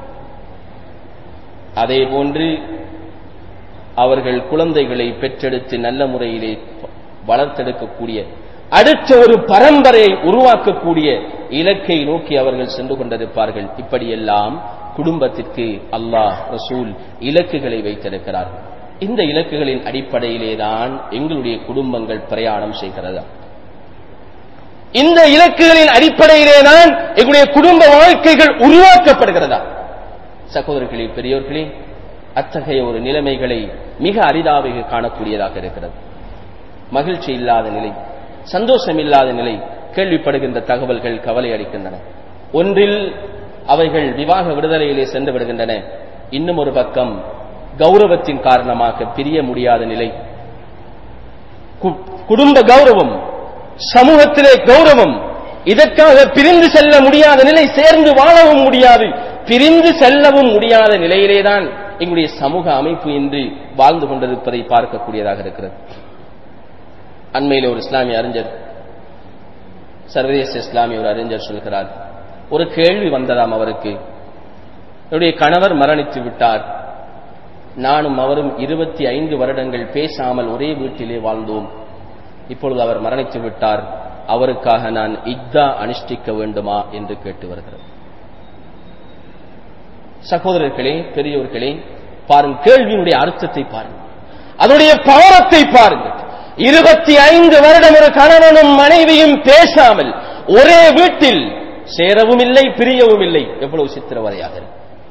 அதே போன்று அவர்கள் குழந்தைகளை பெற்றெடுத்து நல்ல முறையிலே வளர்த்தெடுக்கக்கூடிய அடுத்த ஒரு பரம்பரையை உருவாக்கக்கூடிய இலக்கை நோக்கி அவர்கள் சென்று கொண்டிருப்பார்கள் இப்படியெல்லாம் குடும்பத்திற்கு அல்லாஹ் ரசூல் இலக்குகளை வைத்திருக்கிறார்கள் இந்த இலக்குகளின் அடிப்படையிலே தான் எங்களுடைய குடும்பங்கள் பிரயாணம் செய்கிறதா இந்த இலக்குகளின் அடிப்படையிலே தான் எங்களுடைய குடும்ப வாழ்க்கைகள் உருவாக்கப்படுகிறதா சகோதரர்களே பெரியோர்களே அத்தகைய ஒரு நிலைமைகளை மிக அரிதாக காணக்கூடியதாக இருக்கிறது மகிழ்ச்சி இல்லாத நிலை சந்தோஷம் இல்லாத நிலை கேள்விப்படுகின்ற தகவல்கள் கவலை அளிக்கின்றன ஒன்றில் அவைகள் விவாக விடுதலையிலே சென்று விடுகின்றன இன்னும் ஒரு பக்கம் கௌரவத்தின் காரணமாக பிரிய முடியாத நிலை குடும்ப கௌரவம் சமூகத்திலே கௌரவம் இதற்காக பிரிந்து செல்ல முடியாத நிலை சேர்ந்து வாழவும் முடியாது பிரிந்து செல்லவும் முடியாத நிலையிலேதான் எங்களுடைய சமூக அமைப்பு இன்று வாழ்ந்து கொண்டிருப்பதை பார்க்கக்கூடியதாக இருக்கிறது அண்மையில் ஒரு இஸ்லாமிய அறிஞர் சர்வதேச இஸ்லாமிய ஒரு அறிஞர் சொல்கிறார் ஒரு கேள்வி வந்ததாம் அவருக்கு என்னுடைய கணவர் மரணித்து விட்டார் நானும் அவரும் இருபத்தி ஐந்து வருடங்கள் பேசாமல் ஒரே வீட்டிலே வாழ்ந்தோம் இப்பொழுது அவர் மரணித்து விட்டார் அவருக்காக நான் இத்தா அனுஷ்டிக்க வேண்டுமா என்று கேட்டு வருகிறது சகோதரர்களே பெரியோர்களே பாருங்கள் கேள்வியினுடைய அர்த்தத்தை பாருங்கள் அதனுடைய பாவத்தை பாருங்கள் இருபத்தி ஐந்து வருடம் ஒரு கணவனும் மனைவியும் பேசாமல் ஒரே வீட்டில் சேரவும் இல்லை பிரியவும் இல்லை எவ்வளவு சித்திரவதையாக இருக்கு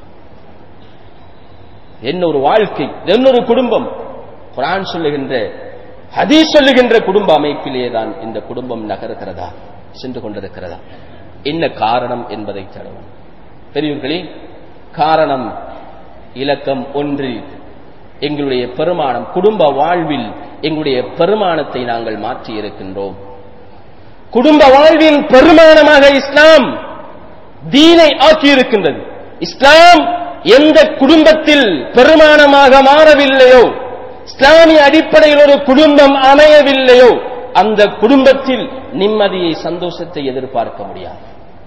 என்ன ஒரு வாழ்க்கை என்ன ஒரு குடும்பம் குரான் சொல்லுகின்ற ஹதீஸ் சொல்லுகின்ற குடும்ப அமைப்பிலே தான் இந்த குடும்பம் நகருகிறதா சென்று கொண்டிருக்கிறதா என்ன காரணம் என்பதை தடவும் பெரியவர்களே காரணம் இலக்கம் ஒன்று எங்களுடைய பெருமானம் குடும்ப வாழ்வில் எங்களுடைய பெருமானத்தை நாங்கள் மாற்றி இருக்கின்றோம் குடும்ப வாழ்வின் பெருமானமாக இஸ்லாம் தீனை ஆக்கி இருக்கின்றது இஸ்லாம் எந்த குடும்பத்தில் பெருமானமாக மாறவில்லையோ இஸ்லாமிய அடிப்படையில் ஒரு குடும்பம் அமையவில்லையோ அந்த குடும்பத்தில் நிம்மதியை சந்தோஷத்தை எதிர்பார்க்க முடியாது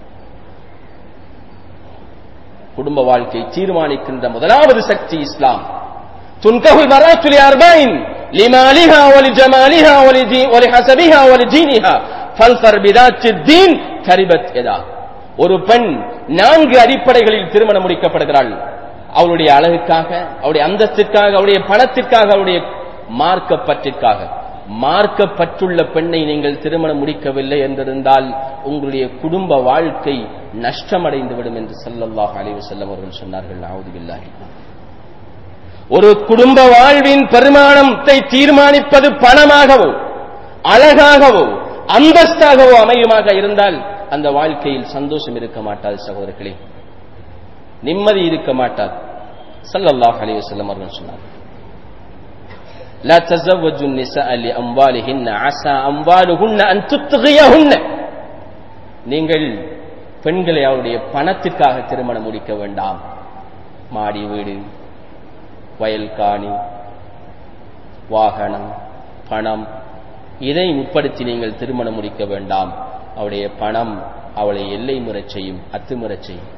குடும்ப வாழ்க்கை தீர்மானிக்கின்ற முதலாவது சக்தி இஸ்லாம் துன்கஹுல் மராத்துலி அர்பைன் لمالها ولجمالها ولدي ولحسبها ولدينها فالفر بذات الدين கரிபத் எதா ஒரு பெண் நான்கு அடிப்படைகளில் திருமணம் முடிக்கப்படுகிறாள் அவளுடைய அழகுக்காக அவருடைய அந்தஸ்திற்காக அவருடைய பணத்திற்காக அவருடைய மார்க்கப்பற்றிற்காக மார்க்கப்பட்டுள்ள பெண்ணை நீங்கள் திருமணம் முடிக்கவில்லை என்றிருந்தால் உங்களுடைய குடும்ப வாழ்க்கை நஷ்டமடைந்து விடும் என்று சல்லல்லாஹ் அலைவு செல்லம் அவர்கள் சொன்னார்கள் நாவுதுபில்லாஹி ஒரு குடும்ப வாழ்வின் பரிமாணத்தை தீர்மானிப்பது பணமாகவோ அழகாகவோ அந்தஸ்தாகவோ அமையுமாக இருந்தால் அந்த வாழ்க்கையில் சந்தோஷம் இருக்க மாட்டாது சகோதரர்களே நிம்மதி இருக்க மாட்டார் ஸல்லல்லாஹு அலைஹி வஸல்லம் அவர்கள் சொன்னார் لا تزوجوا النساء لأموالهن عسى أموالهن أن تطغيهن நீங்கள் பெண்களை அவருடைய பணத்துக்காக திருமணம் முடிக்க வேண்டாம் மாடி வீடு வயல் காணி வாகனம் பணம் இதை முற்படுத்தி நீங்கள் திருமணம் முடிக்க வேண்டாம் அவருடைய பணம் அவளை எல்லை முறச் செய்யும் அத்துமுறச் செய்யும்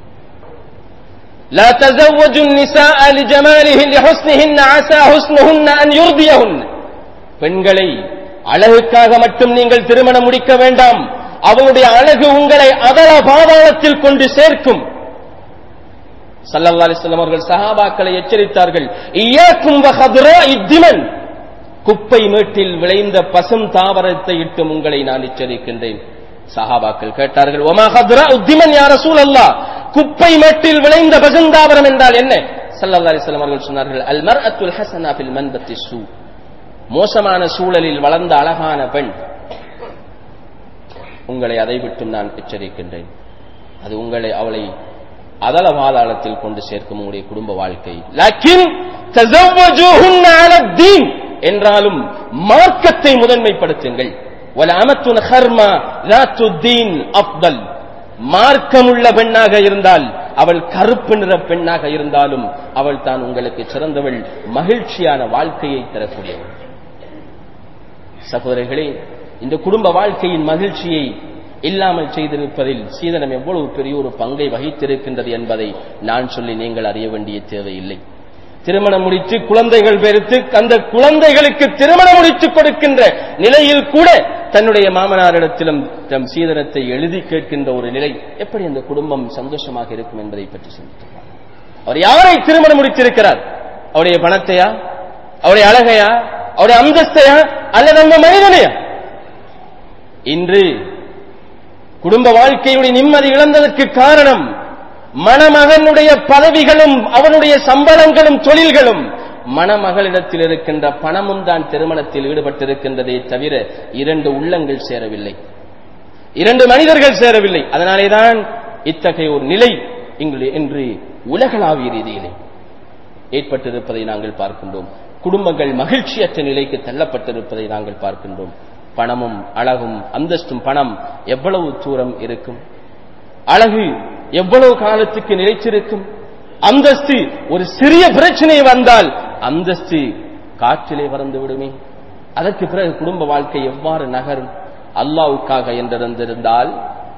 لا تزوجوا النساء لجمالهن لحسنهن عسى حسنهن أن يرضيهن பெண்களை அழகுக்காக மட்டும் நீங்கள் திருமணம் முடிக்க வேண்டாம் அவளுடைய அழகு உங்களை அதல பாதாளத்தில் கொண்டு சேர்க்கும் சல்லல்லா அலிஸ்லாம் அவர்கள் சஹாபாக்களை எச்சரித்தார்கள் ஈயாக்கும் வஹதுரா இத்திமன் குப்பை மேட்டில் விளைந்த பசும் தாவரத்தை இட்டும் உங்களை நான் எச்சரிக்கின்றேன் சஹாபாக்கள் கேட்டார்கள் ஒமா ஹதுரா உத்திமன் யார சூழல்லா குப்பை மேட்டில் விளைந்த பசுந்தாவரம் என்றால் என்ன சல்லல்லா அலிஸ்லாம் அவர்கள் சொன்னார்கள் அல் மர் அத்துல் ஹசனா பில் மன்பத்தி சூ மோசமான சூழலில் வளர்ந்த அழகான பெண் உங்களை அதை விட்டும் நான் எச்சரிக்கின்றேன் அது உங்களை அவளை அதல பாதாளத்தில் கொண்டு சேர்க்கும் உங்களுடைய குடும்ப வாழ்க்கை லக்கின் தஸவ்வஜூஹுன்ன அலா தீன் என்றாலும் மார்க்கத்தை முதன்மைப்படுத்துங்கள் வல அமத்துன் ஹர்மா ذاتு தீன் அஃதல் மார்க்கமுள்ள பெண்ணாக இருந்தால் அவள் கருப்பு நிற பெண்ணாக இருந்தாலும் அவள் தான் உங்களுக்கு சிறந்தவள் மகிழ்ச்சியான வாழ்க்கையை தரக்கூடியவள் சகோதரர்களே இந்த குடும்ப வாழ்க்கையின் மகிழ்ச்சியை இல்லாமல் செய்திருப்பதில் சீதனம் எவ்வளவு பெரிய ஒரு பங்கை வகித்திருக்கின்றது என்பதை நான் சொல்லி நீங்கள் அறிய வேண்டிய தேவையில்லை திருமணம் முடித்து குழந்தைகள் பெருத்து அந்த குழந்தைகளுக்கு திருமணம் முடித்துக் கொடுக்கின்ற நிலையில் கூட தன்னுடைய மாமனாரிடத்திலும் தம் சீதனத்தை எழுதி கேட்கின்ற ஒரு நிலை எப்படி அந்த குடும்பம் சந்தோஷமாக இருக்கும் என்பதை பற்றி சிந்தித்துள்ளார் அவர் யாரை திருமணம் முடித்திருக்கிறார் அவருடைய பணத்தையா அவருடைய அழகையா அவருடைய அந்தஸ்தையா அல்லது அந்த மனிதனையா இன்று குடும்ப வாழ்க்கையுடைய நிம்மதி இழந்ததற்கு காரணம் மணமகனுடைய பதவிகளும் அவனுடைய சம்பளங்களும் தொழில்களும் மணமகளிடத்தில் இருக்கின்ற பணமும் தான் திருமணத்தில் ஈடுபட்டிருக்கின்றதே தவிர இரண்டு உள்ளங்கள் சேரவில்லை இரண்டு மனிதர்கள் சேரவில்லை அதனாலேதான் இத்தகைய ஒரு நிலை இங்கு இன்று உலகளாவிய ரீதியிலே ஏற்பட்டிருப்பதை நாங்கள் பார்க்கின்றோம் குடும்பங்கள் மகிழ்ச்சியற்ற நிலைக்கு தள்ளப்பட்டிருப்பதை நாங்கள் பார்க்கின்றோம் பணமும் அழகும் அந்தஸ்தும் பணம் எவ்வளவு தூரம் இருக்கும் அழகு எவ்வளவு காலத்துக்கு நிலைச்சிருக்கும் அந்தஸ்து ஒரு சிறிய பிரச்சனை வந்தால் அந்தஸ்து காற்றிலே பறந்து விடுமே அதற்கு பிறகு குடும்ப வாழ்க்கை எவ்வாறு நகரும் அல்லாவுக்காக என்றிருந்திருந்தால்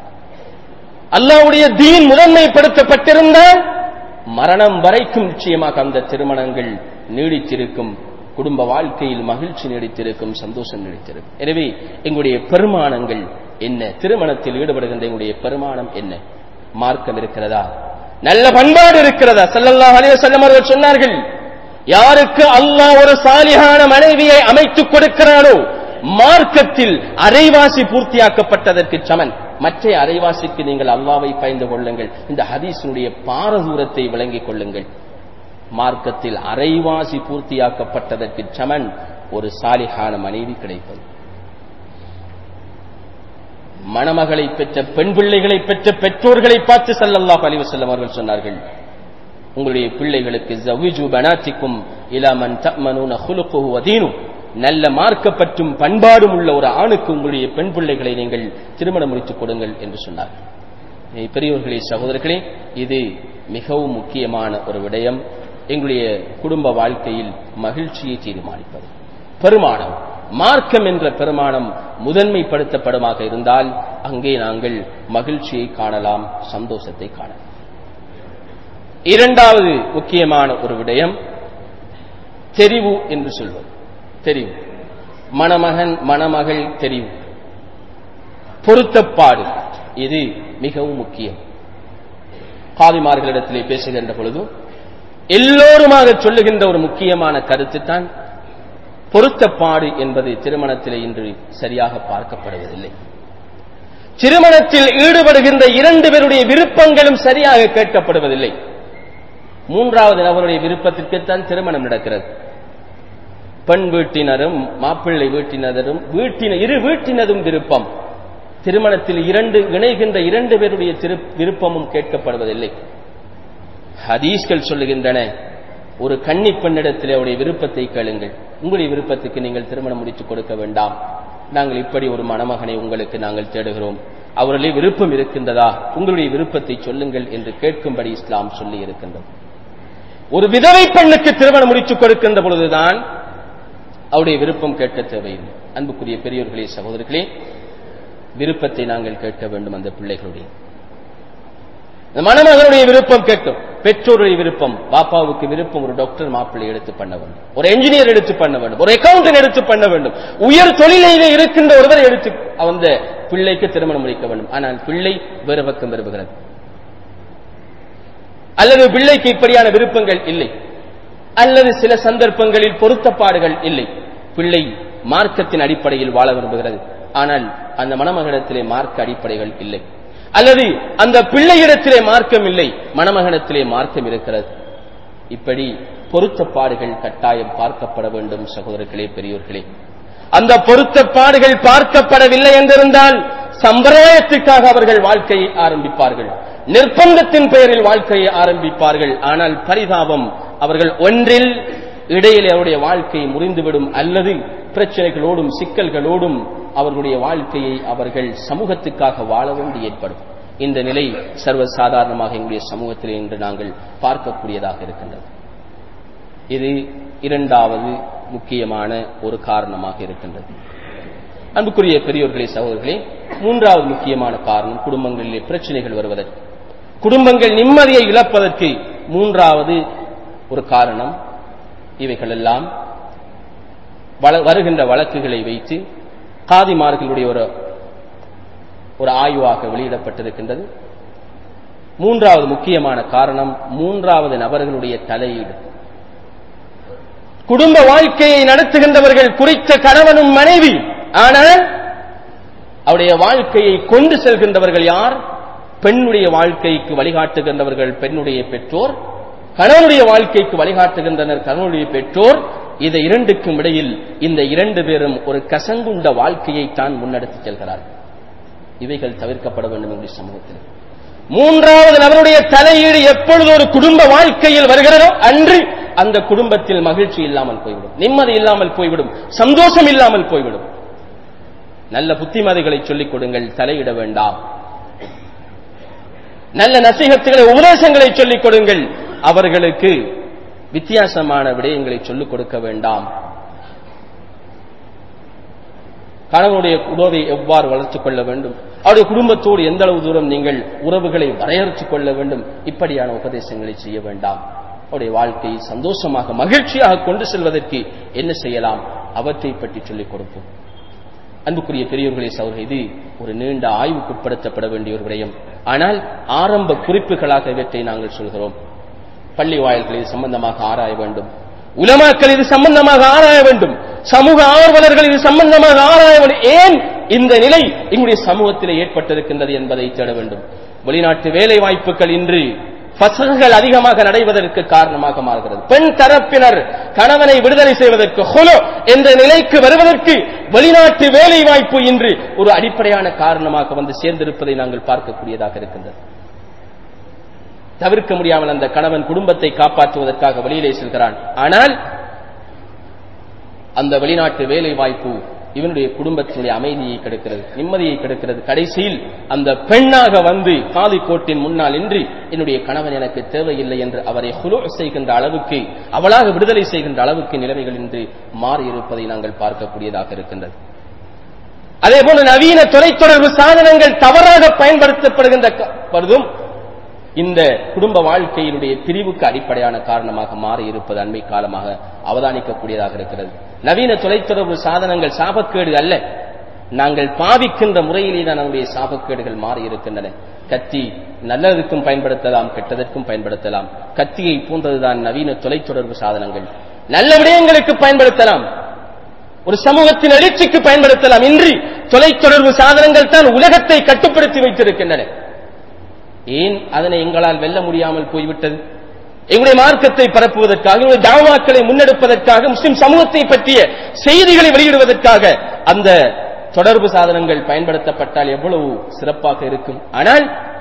அல்லாவுடைய தீன் முதன்மைப்படுத்தப்பட்டிருந்தால் மரணம் வரைக்கும் நிச்சயமாக அந்த திருமணங்கள் நீடித்திருக்கும் குடும்ப வாழ்க்கையில் மகிழ்ச்சி நீடித்திருக்கும் சந்தோஷம் நீடித்திருக்கும் எனவே எங்களுடைய பெருமானங்கள் என்ன திருமணத்தில் ஈடுபடுகின்ற எங்களுடைய பெருமானம் என்ன மார்க்கம் இருக்கிறதா நல்ல பண்பாடு இருக்கிறதா சல்லல்லாஹு அலைஹி வஸல்லம் அவர்கள் சொன்னார்கள் யாருக்கு அல்லாஹ் ஒரு சாலிகான மனைவியை அமைத்துக் கொடுக்கிறானோ மார்க்கத்தில் அரைவாசி பூர்த்தியாக்கப்பட்டதற்கு சமன் மற்ற அரைவாசிக்கு நீங்கள் அல்லாவை பயந்து கொள்ளுங்கள் இந்த ஹதீஸினுடைய பாரதூரத்தை விளங்கிக் கொள்ளுங்கள் மார்க்கத்தில் அரைவாசி பூர்த்தியாக்கப்பட்டதற்கு சமன் ஒரு சாலிகான மனைவி கிடைப்பது மணமகளை பெற்ற பெண் பிள்ளைகளை பெற்ற பெற்றோர்களை பார்த்து சல்லல்லாஹு அலைஹி வஸல்லம் அவர்கள் சொன்னார்கள் உங்களுடைய பிள்ளைகளுக்கு ஜவிஜு பனாத்திக்கும் இலாமன் தமனூன ஹுலுக்குஹு வதீனு நல்ல மார்க்கப்பற்றும் பண்பாடும் உள்ள ஒரு ஆணுக்கு உங்களுடைய பெண் பிள்ளைகளை நீங்கள் திருமணம் முடித்துக் கொடுங்கள் என்று சொன்னார்கள் பெரியவர்களே சகோதரர்களே இது மிகவும் முக்கியமான ஒரு விடயம் எங்களுடைய குடும்ப வாழ்க்கையில் மகிழ்ச்சியை தீர்மானிப்பது பெருமானம் மார்க்கம் என்ற பெருமானம் முதன்மைப்படுத்தப்படுமாக இருந்தால் அங்கே நாங்கள் மகிழ்ச்சியை காணலாம் சந்தோஷத்தை காணலாம் இரண்டாவது முக்கியமான ஒரு விடயம் தெரிவு என்று சொல்வது தெரிவு மணமகன் மணமகள் தெரிவு பொருத்தப்பாடு இது மிகவும் முக்கியம் காதிமார்களிடத்திலே பேசுகின்ற பொழுது எல்லோருமாக சொல்லுகின்ற ஒரு முக்கியமான கருத்து தான் பொருத்தப்பாடு என்பது திருமணத்திலே இன்று சரியாக பார்க்கப்படுவதில்லை திருமணத்தில் ஈடுபடுகின்ற இரண்டு பேருடைய விருப்பங்களும் சரியாக கேட்கப்படுவதில்லை மூன்றாவது நபருடைய விருப்பத்திற்குத்தான் திருமணம் நடக்கிறது பெண் வீட்டினரும் மாப்பிள்ளை வீட்டினரும் வீட்டின இரு வீட்டினதும் விருப்பம் திருமணத்தில் இரண்டு இணைகின்ற இரண்டு பேருடைய விருப்பமும் கேட்கப்படுவதில்லை ஹதீஸ்கள் சொல்லுகின்றன ஒரு கன்னி பெண்ணிடத்தில் அவருடைய விருப்பத்தை கேளுங்கள் உங்களுடைய விருப்பத்துக்கு நீங்கள் திருமணம் முடித்துக் கொடுக்க வேண்டாம் நாங்கள் இப்படி ஒரு மணமகனை உங்களுக்கு நாங்கள் தேடுகிறோம் அவர்களே விருப்பம் இருக்கின்றதா உங்களுடைய விருப்பத்தை சொல்லுங்கள் என்று கேட்கும்படி இஸ்லாம் சொல்லி இருக்கின்றது ஒரு விதவை பெண்ணுக்கு திருமணம் முடித்துக் கொடுக்கின்ற பொழுதுதான் அவருடைய விருப்பம் கேட்க தேவையில்லை அன்புக்குரிய பெரியோர்களே சகோதரர்களே விருப்பத்தை நாங்கள் கேட்க வேண்டும் அந்த பிள்ளைகளுடைய மணமகனுடைய விருப்பம் கேட்கும் பெற்றோருடைய விருப்பம் பாப்பாவுக்கு விருப்பம் ஒரு டாக்டர் மாப்பிள்ளை எடுத்து பண்ண வேண்டும் ஒரு என்ஜினியர் எடுத்து பண்ண வேண்டும் ஒரு அக்கௌண்டன்ட் எடுத்து பண்ண வேண்டும் உயர் தொழிலிலே இருக்கின்ற ஒருவர் எடுத்து அந்த பிள்ளைக்கு திருமணம் முடிக்க வேண்டும் ஆனால் பிள்ளை வேறு பக்கம் விரும்புகிறது அல்லது பிள்ளைக்கு இப்படியான விருப்பங்கள் இல்லை அல்லது சில சந்தர்ப்பங்களில் பொருத்தப்பாடுகள் இல்லை பிள்ளை மார்க்கத்தின் அடிப்படையில் வாழ விரும்புகிறது ஆனால் அந்த மணமகனத்திலே மார்க்க அடிப்படைகள் இல்லை அல்லது அந்த பிள்ளையிடத்திலே மார்க்கம் இல்லை மணமகனத்திலே மார்க்கம் இருக்கிறது இப்படி பொருத்தப்பாடுகள் கட்டாயம் பார்க்கப்பட வேண்டும் சகோதரர்களே பெரியோர்களே அந்த பொருத்தப்பாடுகள் பார்க்கப்படவில்லை என்றிருந்தால் சம்பிரதாயத்துக்காக அவர்கள் வாழ்க்கையை ஆரம்பிப்பார்கள் நிர்பந்தத்தின் பெயரில் வாழ்க்கையை ஆரம்பிப்பார்கள் ஆனால் பரிதாபம் அவர்கள் ஒன்றில் இடையிலே அவருடைய வாழ்க்கை முறிந்துவிடும் அல்லது பிரச்சனைகளோடும் சிக்கல்களோடும் அவர்களுடைய வாழ்க்கையை அவர்கள் சமூகத்துக்காக வாழ வேண்டி ஏற்படும் இந்த நிலை சர்வசாதாரணமாக எங்களுடைய சமூகத்தில் இன்று நாங்கள் பார்க்கக்கூடியதாக இருக்கின்றது இது இரண்டாவது முக்கியமான ஒரு காரணமாக இருக்கின்றது அன்புக்குரிய பெரியோர்களே சகோதரர்களே மூன்றாவது முக்கியமான காரணம் குடும்பங்களிலே பிரச்சனைகள் வருவதற்கு குடும்பங்கள் நிம்மதியை இழப்பதற்கு மூன்றாவது ஒரு காரணம் இவைகளெல்லாம் வருகின்ற வழக்குகளை வைத்து காதிமார்களுடைய ஒரு ஒரு ஆய்வாக வெளியிடப்பட்டிருக்கின்றது மூன்றாவது முக்கியமான காரணம் மூன்றாவது நபர்களுடைய தலையீடு குடும்ப வாழ்க்கையை நடத்துகின்றவர்கள் குறித்த கணவனும் மனைவி ஆனால் அவருடைய வாழ்க்கையை கொண்டு செல்கின்றவர்கள் யார் பெண்ணுடைய வாழ்க்கைக்கு வழிகாட்டுகின்றவர்கள் பெண்ணுடைய பெற்றோர் கணவனுடைய வாழ்க்கைக்கு வழிகாட்டுகின்றனர் கணவனுடைய பெற்றோர் இந்த இரண்டுக்கும் இடையில் இந்த இரண்டு பேரும் ஒரு கசங்குண்ட வாழ்க்கையை தான் முன்னெடுத்து செல்கிறார்கள் இவைகள் தவிர்க்கப்பட வேண்டும் என்று சமூகத்தில் மூன்றாவது நபருடைய தலையீடு எப்பொழுது ஒரு குடும்ப வாழ்க்கையில் வருகிறதோ அன்று அந்த குடும்பத்தில் மகிழ்ச்சி இல்லாமல் போய்விடும் நிம்மதி இல்லாமல் போய்விடும் சந்தோஷம் இல்லாமல் போய்விடும் நல்ல புத்திமதிகளை சொல்லிக் கொடுங்கள் தலையிட வேண்டாம் நல்ல நசீகத்துகளை உபதேசங்களை சொல்லிக் கொடுங்கள் அவர்களுக்கு வித்தியாசமான விடயங்களை சொல்லிக் கொடுக்க வேண்டாம் கணவனுடைய உறவை எவ்வாறு வளர்த்துக் கொள்ள வேண்டும் அவருடைய குடும்பத்தோடு எந்த அளவு தூரம் நீங்கள் உறவுகளை வரையறுத்துக் கொள்ள வேண்டும் இப்படியான உபதேசங்களை செய்ய வேண்டாம் அவருடைய வாழ்க்கையை சந்தோஷமாக மகிழ்ச்சியாக கொண்டு செல்வதற்கு என்ன செய்யலாம் அவற்றை பற்றி சொல்லிக் கொடுப்போம் அன்புக்குரிய பெரியவர்களே சௌர் இது ஒரு நீண்ட ஆய்வுக்கு உட்படுத்தப்பட வேண்டிய ஒரு விடயம் ஆனால் ஆரம்ப குறிப்புகளாக இவற்றை நாங்கள் சொல்கிறோம் பள்ளி வாயில்கள் இது சம்பந்தமாக ஆராய வேண்டும் உலமாக்கள் இது சம்பந்தமாக ஆராய வேண்டும் சமூக ஆர்வலர்கள் இது சம்பந்தமாக ஆராய வேண்டும் ஏன் இந்த நிலை எங்களுடைய சமூகத்தில் ஏற்பட்டிருக்கின்றது என்பதை தேட வேண்டும் வெளிநாட்டு வேலை வாய்ப்புகள் இன்று பசகுகள் அதிகமாக நடைவதற்கு காரணமாக மாறுகிறது பெண் தரப்பினர் கணவனை விடுதலை செய்வதற்கு ஹொலோ என்ற நிலைக்கு வருவதற்கு வெளிநாட்டு வேலை வாய்ப்பு இன்று ஒரு அடிப்படையான காரணமாக வந்து சேர்ந்திருப்பதை நாங்கள் பார்க்கக்கூடியதாக இருக்கின்றது தவிர்க்க முடியாமல் அந்த கணவன் குடும்பத்தை காப்பாற்றுவதற்காக வெளியிலே செல்கிறான் ஆனால் அந்த வெளிநாட்டு வேலை வாய்ப்பு இவனுடைய குடும்பத்தினுடைய அமைதியை கெடுக்கிறது நிம்மதியை கெடுக்கிறது கடைசியில் அந்த பெண்ணாக வந்து காதி கோட்டின் முன்னால் இன்றி என்னுடைய கணவன் எனக்கு தேவையில்லை என்று அவரை ஹுலோ செய்கின்ற அளவுக்கு அவளாக விடுதலை செய்கின்ற அளவுக்கு நிலைமைகள் இன்று மாறி இருப்பதை நாங்கள் பார்க்கக்கூடியதாக இருக்கின்றது அதே போல நவீன தொலைத்தொடர்பு சாதனங்கள் தவறாக பயன்படுத்தப்படுகின்ற பருதும் இந்த குடும்ப வாழ்க்கையினுடைய பிரிவுக்கு அடிப்படையான காரணமாக மாறி இருப்பது அண்மை காலமாக அவதானிக்கக்கூடியதாக இருக்கிறது நவீன தொலைத்தொடர்பு சாதனங்கள் சாபக்கேடு அல்ல நாங்கள் பாவிக்கின்ற முறையிலே தான் நம்முடைய சாபக்கேடுகள் மாறி இருக்கின்றன கத்தி நல்லதற்கும் பயன்படுத்தலாம் கெட்டதற்கும் பயன்படுத்தலாம் கத்தியை போன்றதுதான் நவீன தொலைத்தொடர்பு சாதனங்கள் நல்ல விடயங்களுக்கு பயன்படுத்தலாம் ஒரு சமூகத்தின் எழுச்சிக்கு பயன்படுத்தலாம் இன்றி தொலைத்தொடர்பு சாதனங்கள் தான் உலகத்தை கட்டுப்படுத்தி வைத்திருக்கின்றன ஏன் அதனை எங்களால் வெல்ல முடியாமல் போய்விட்டது எங்களுடைய மார்க்கத்தை பரப்புவதற்காக எங்களுடைய தாவாக்களை முன்னெடுப்பதற்காக முஸ்லிம் சமூகத்தை பற்றிய செய்திகளை வெளியிடுவதற்காக அந்த தொடர்பு சாதனங்கள் பயன்படுத்தப்பட்டால் எவ்வளவு சிறப்பாக இருக்கும் ஆனால்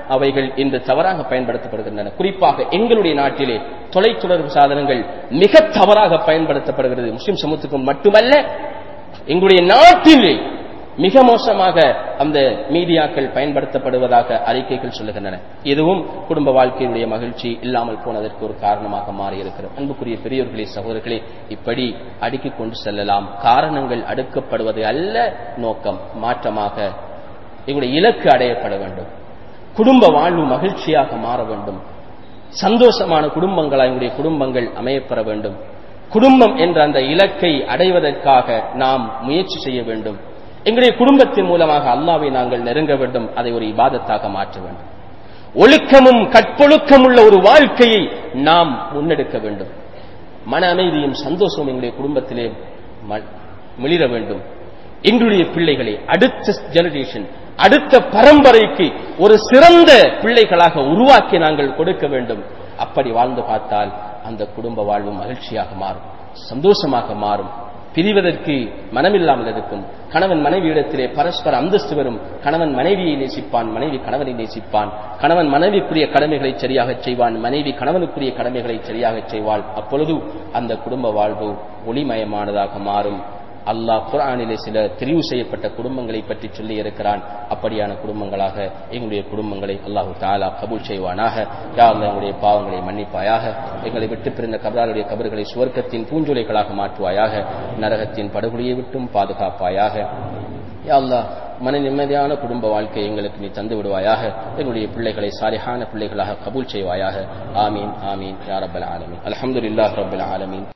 அவைகள் இன்று தவறாக பயன்படுத்தப்படுகின்றன குறிப்பாக எங்களுடைய நாட்டிலே தொலைத்தொடர்பு சாதனங்கள் மிக தவறாக பயன்படுத்தப்படுகிறது முஸ்லிம் சமூகத்துக்கும் மட்டுமல்ல எங்களுடைய நாட்டிலே மிக மோசமாக அந்த மீடியாக்கள் பயன்படுத்தப்படுவதாக அறிக்கைகள் சொல்லுகின்றன இதுவும் குடும்ப வாழ்க்கையினுடைய மகிழ்ச்சி இல்லாமல் போனதற்கு ஒரு காரணமாக மாறி இருக்கிறது அன்புக்குரிய பெரியோர்களே சகோதரர்களே இப்படி அடுக்கிக் கொண்டு செல்லலாம் காரணங்கள் அடுக்கப்படுவது அல்ல நோக்கம் மாற்றமாக எங்களுடைய இலக்கு அடையப்பட வேண்டும் குடும்ப வாழ்வு மகிழ்ச்சியாக மாற வேண்டும் சந்தோஷமான குடும்பங்களாக எங்களுடைய குடும்பங்கள் அமையப்பெற வேண்டும் குடும்பம் என்ற அந்த இலக்கை அடைவதற்காக நாம் முயற்சி செய்ய வேண்டும் எங்களுடைய குடும்பத்தின் மூலமாக அல்லாவை நாங்கள் நெருங்க வேண்டும் அதை ஒரு இபாதத்தாக மாற்ற வேண்டும் ஒழுக்கமும் கற்பொழுக்கம் உள்ள ஒரு வாழ்க்கையை நாம் முன்னெடுக்க வேண்டும் மன அமைதியும் சந்தோஷமும் எங்களுடைய குடும்பத்திலே மிளிர வேண்டும் எங்களுடைய பிள்ளைகளை அடுத்த ஜெனரேஷன் அடுத்த பரம்பரைக்கு ஒரு சிறந்த பிள்ளைகளாக உருவாக்கி நாங்கள் கொடுக்க வேண்டும் அப்படி வாழ்ந்து பார்த்தால் அந்த குடும்ப வாழ்வு மகிழ்ச்சியாக மாறும் சந்தோஷமாக மாறும் பிரிவதற்கு மனமில்லாமல் இருக்கும் கணவன் மனைவியிடத்திலே பரஸ்பர அந்தஸ்து வரும் கணவன் மனைவியை நேசிப்பான் மனைவி கணவனை நேசிப்பான் கணவன் மனைவிக்குரிய கடமைகளை சரியாக செய்வான் மனைவி கணவனுக்குரிய கடமைகளை சரியாக செய்வாள் அப்பொழுது அந்த குடும்ப வாழ்வு ஒளிமயமானதாக மாறும் அல்லாஹ் குரானிலே சில தெரிவு செய்யப்பட்ட குடும்பங்களை பற்றி சொல்லி இருக்கிறான் அப்படியான குடும்பங்களாக எங்களுடைய குடும்பங்களை அல்லாஹு தாலா கபூல் செய்வானாக யா அல்லா எங்களுடைய பாவங்களை மன்னிப்பாயாக எங்களை விட்டு பிறந்த கபராருடைய கபர்களை சுவர்க்கத்தின் பூஞ்சொலைகளாக மாற்றுவாயாக நரகத்தின் படுகொலியை விட்டும் பாதுகாப்பாயாக யா அல்லா மன நிம்மதியான குடும்ப வாழ்க்கை எங்களுக்கு நீ தந்து விடுவாயாக எங்களுடைய பிள்ளைகளை சாலிஹான பிள்ளைகளாக கபூல் செய்வாயாக ஆமீன் ஆமீன் யா ரப்பல் ஆலமீன் அல்ஹம்துலில்லாஹ் ரப்பல் ஆலமீன்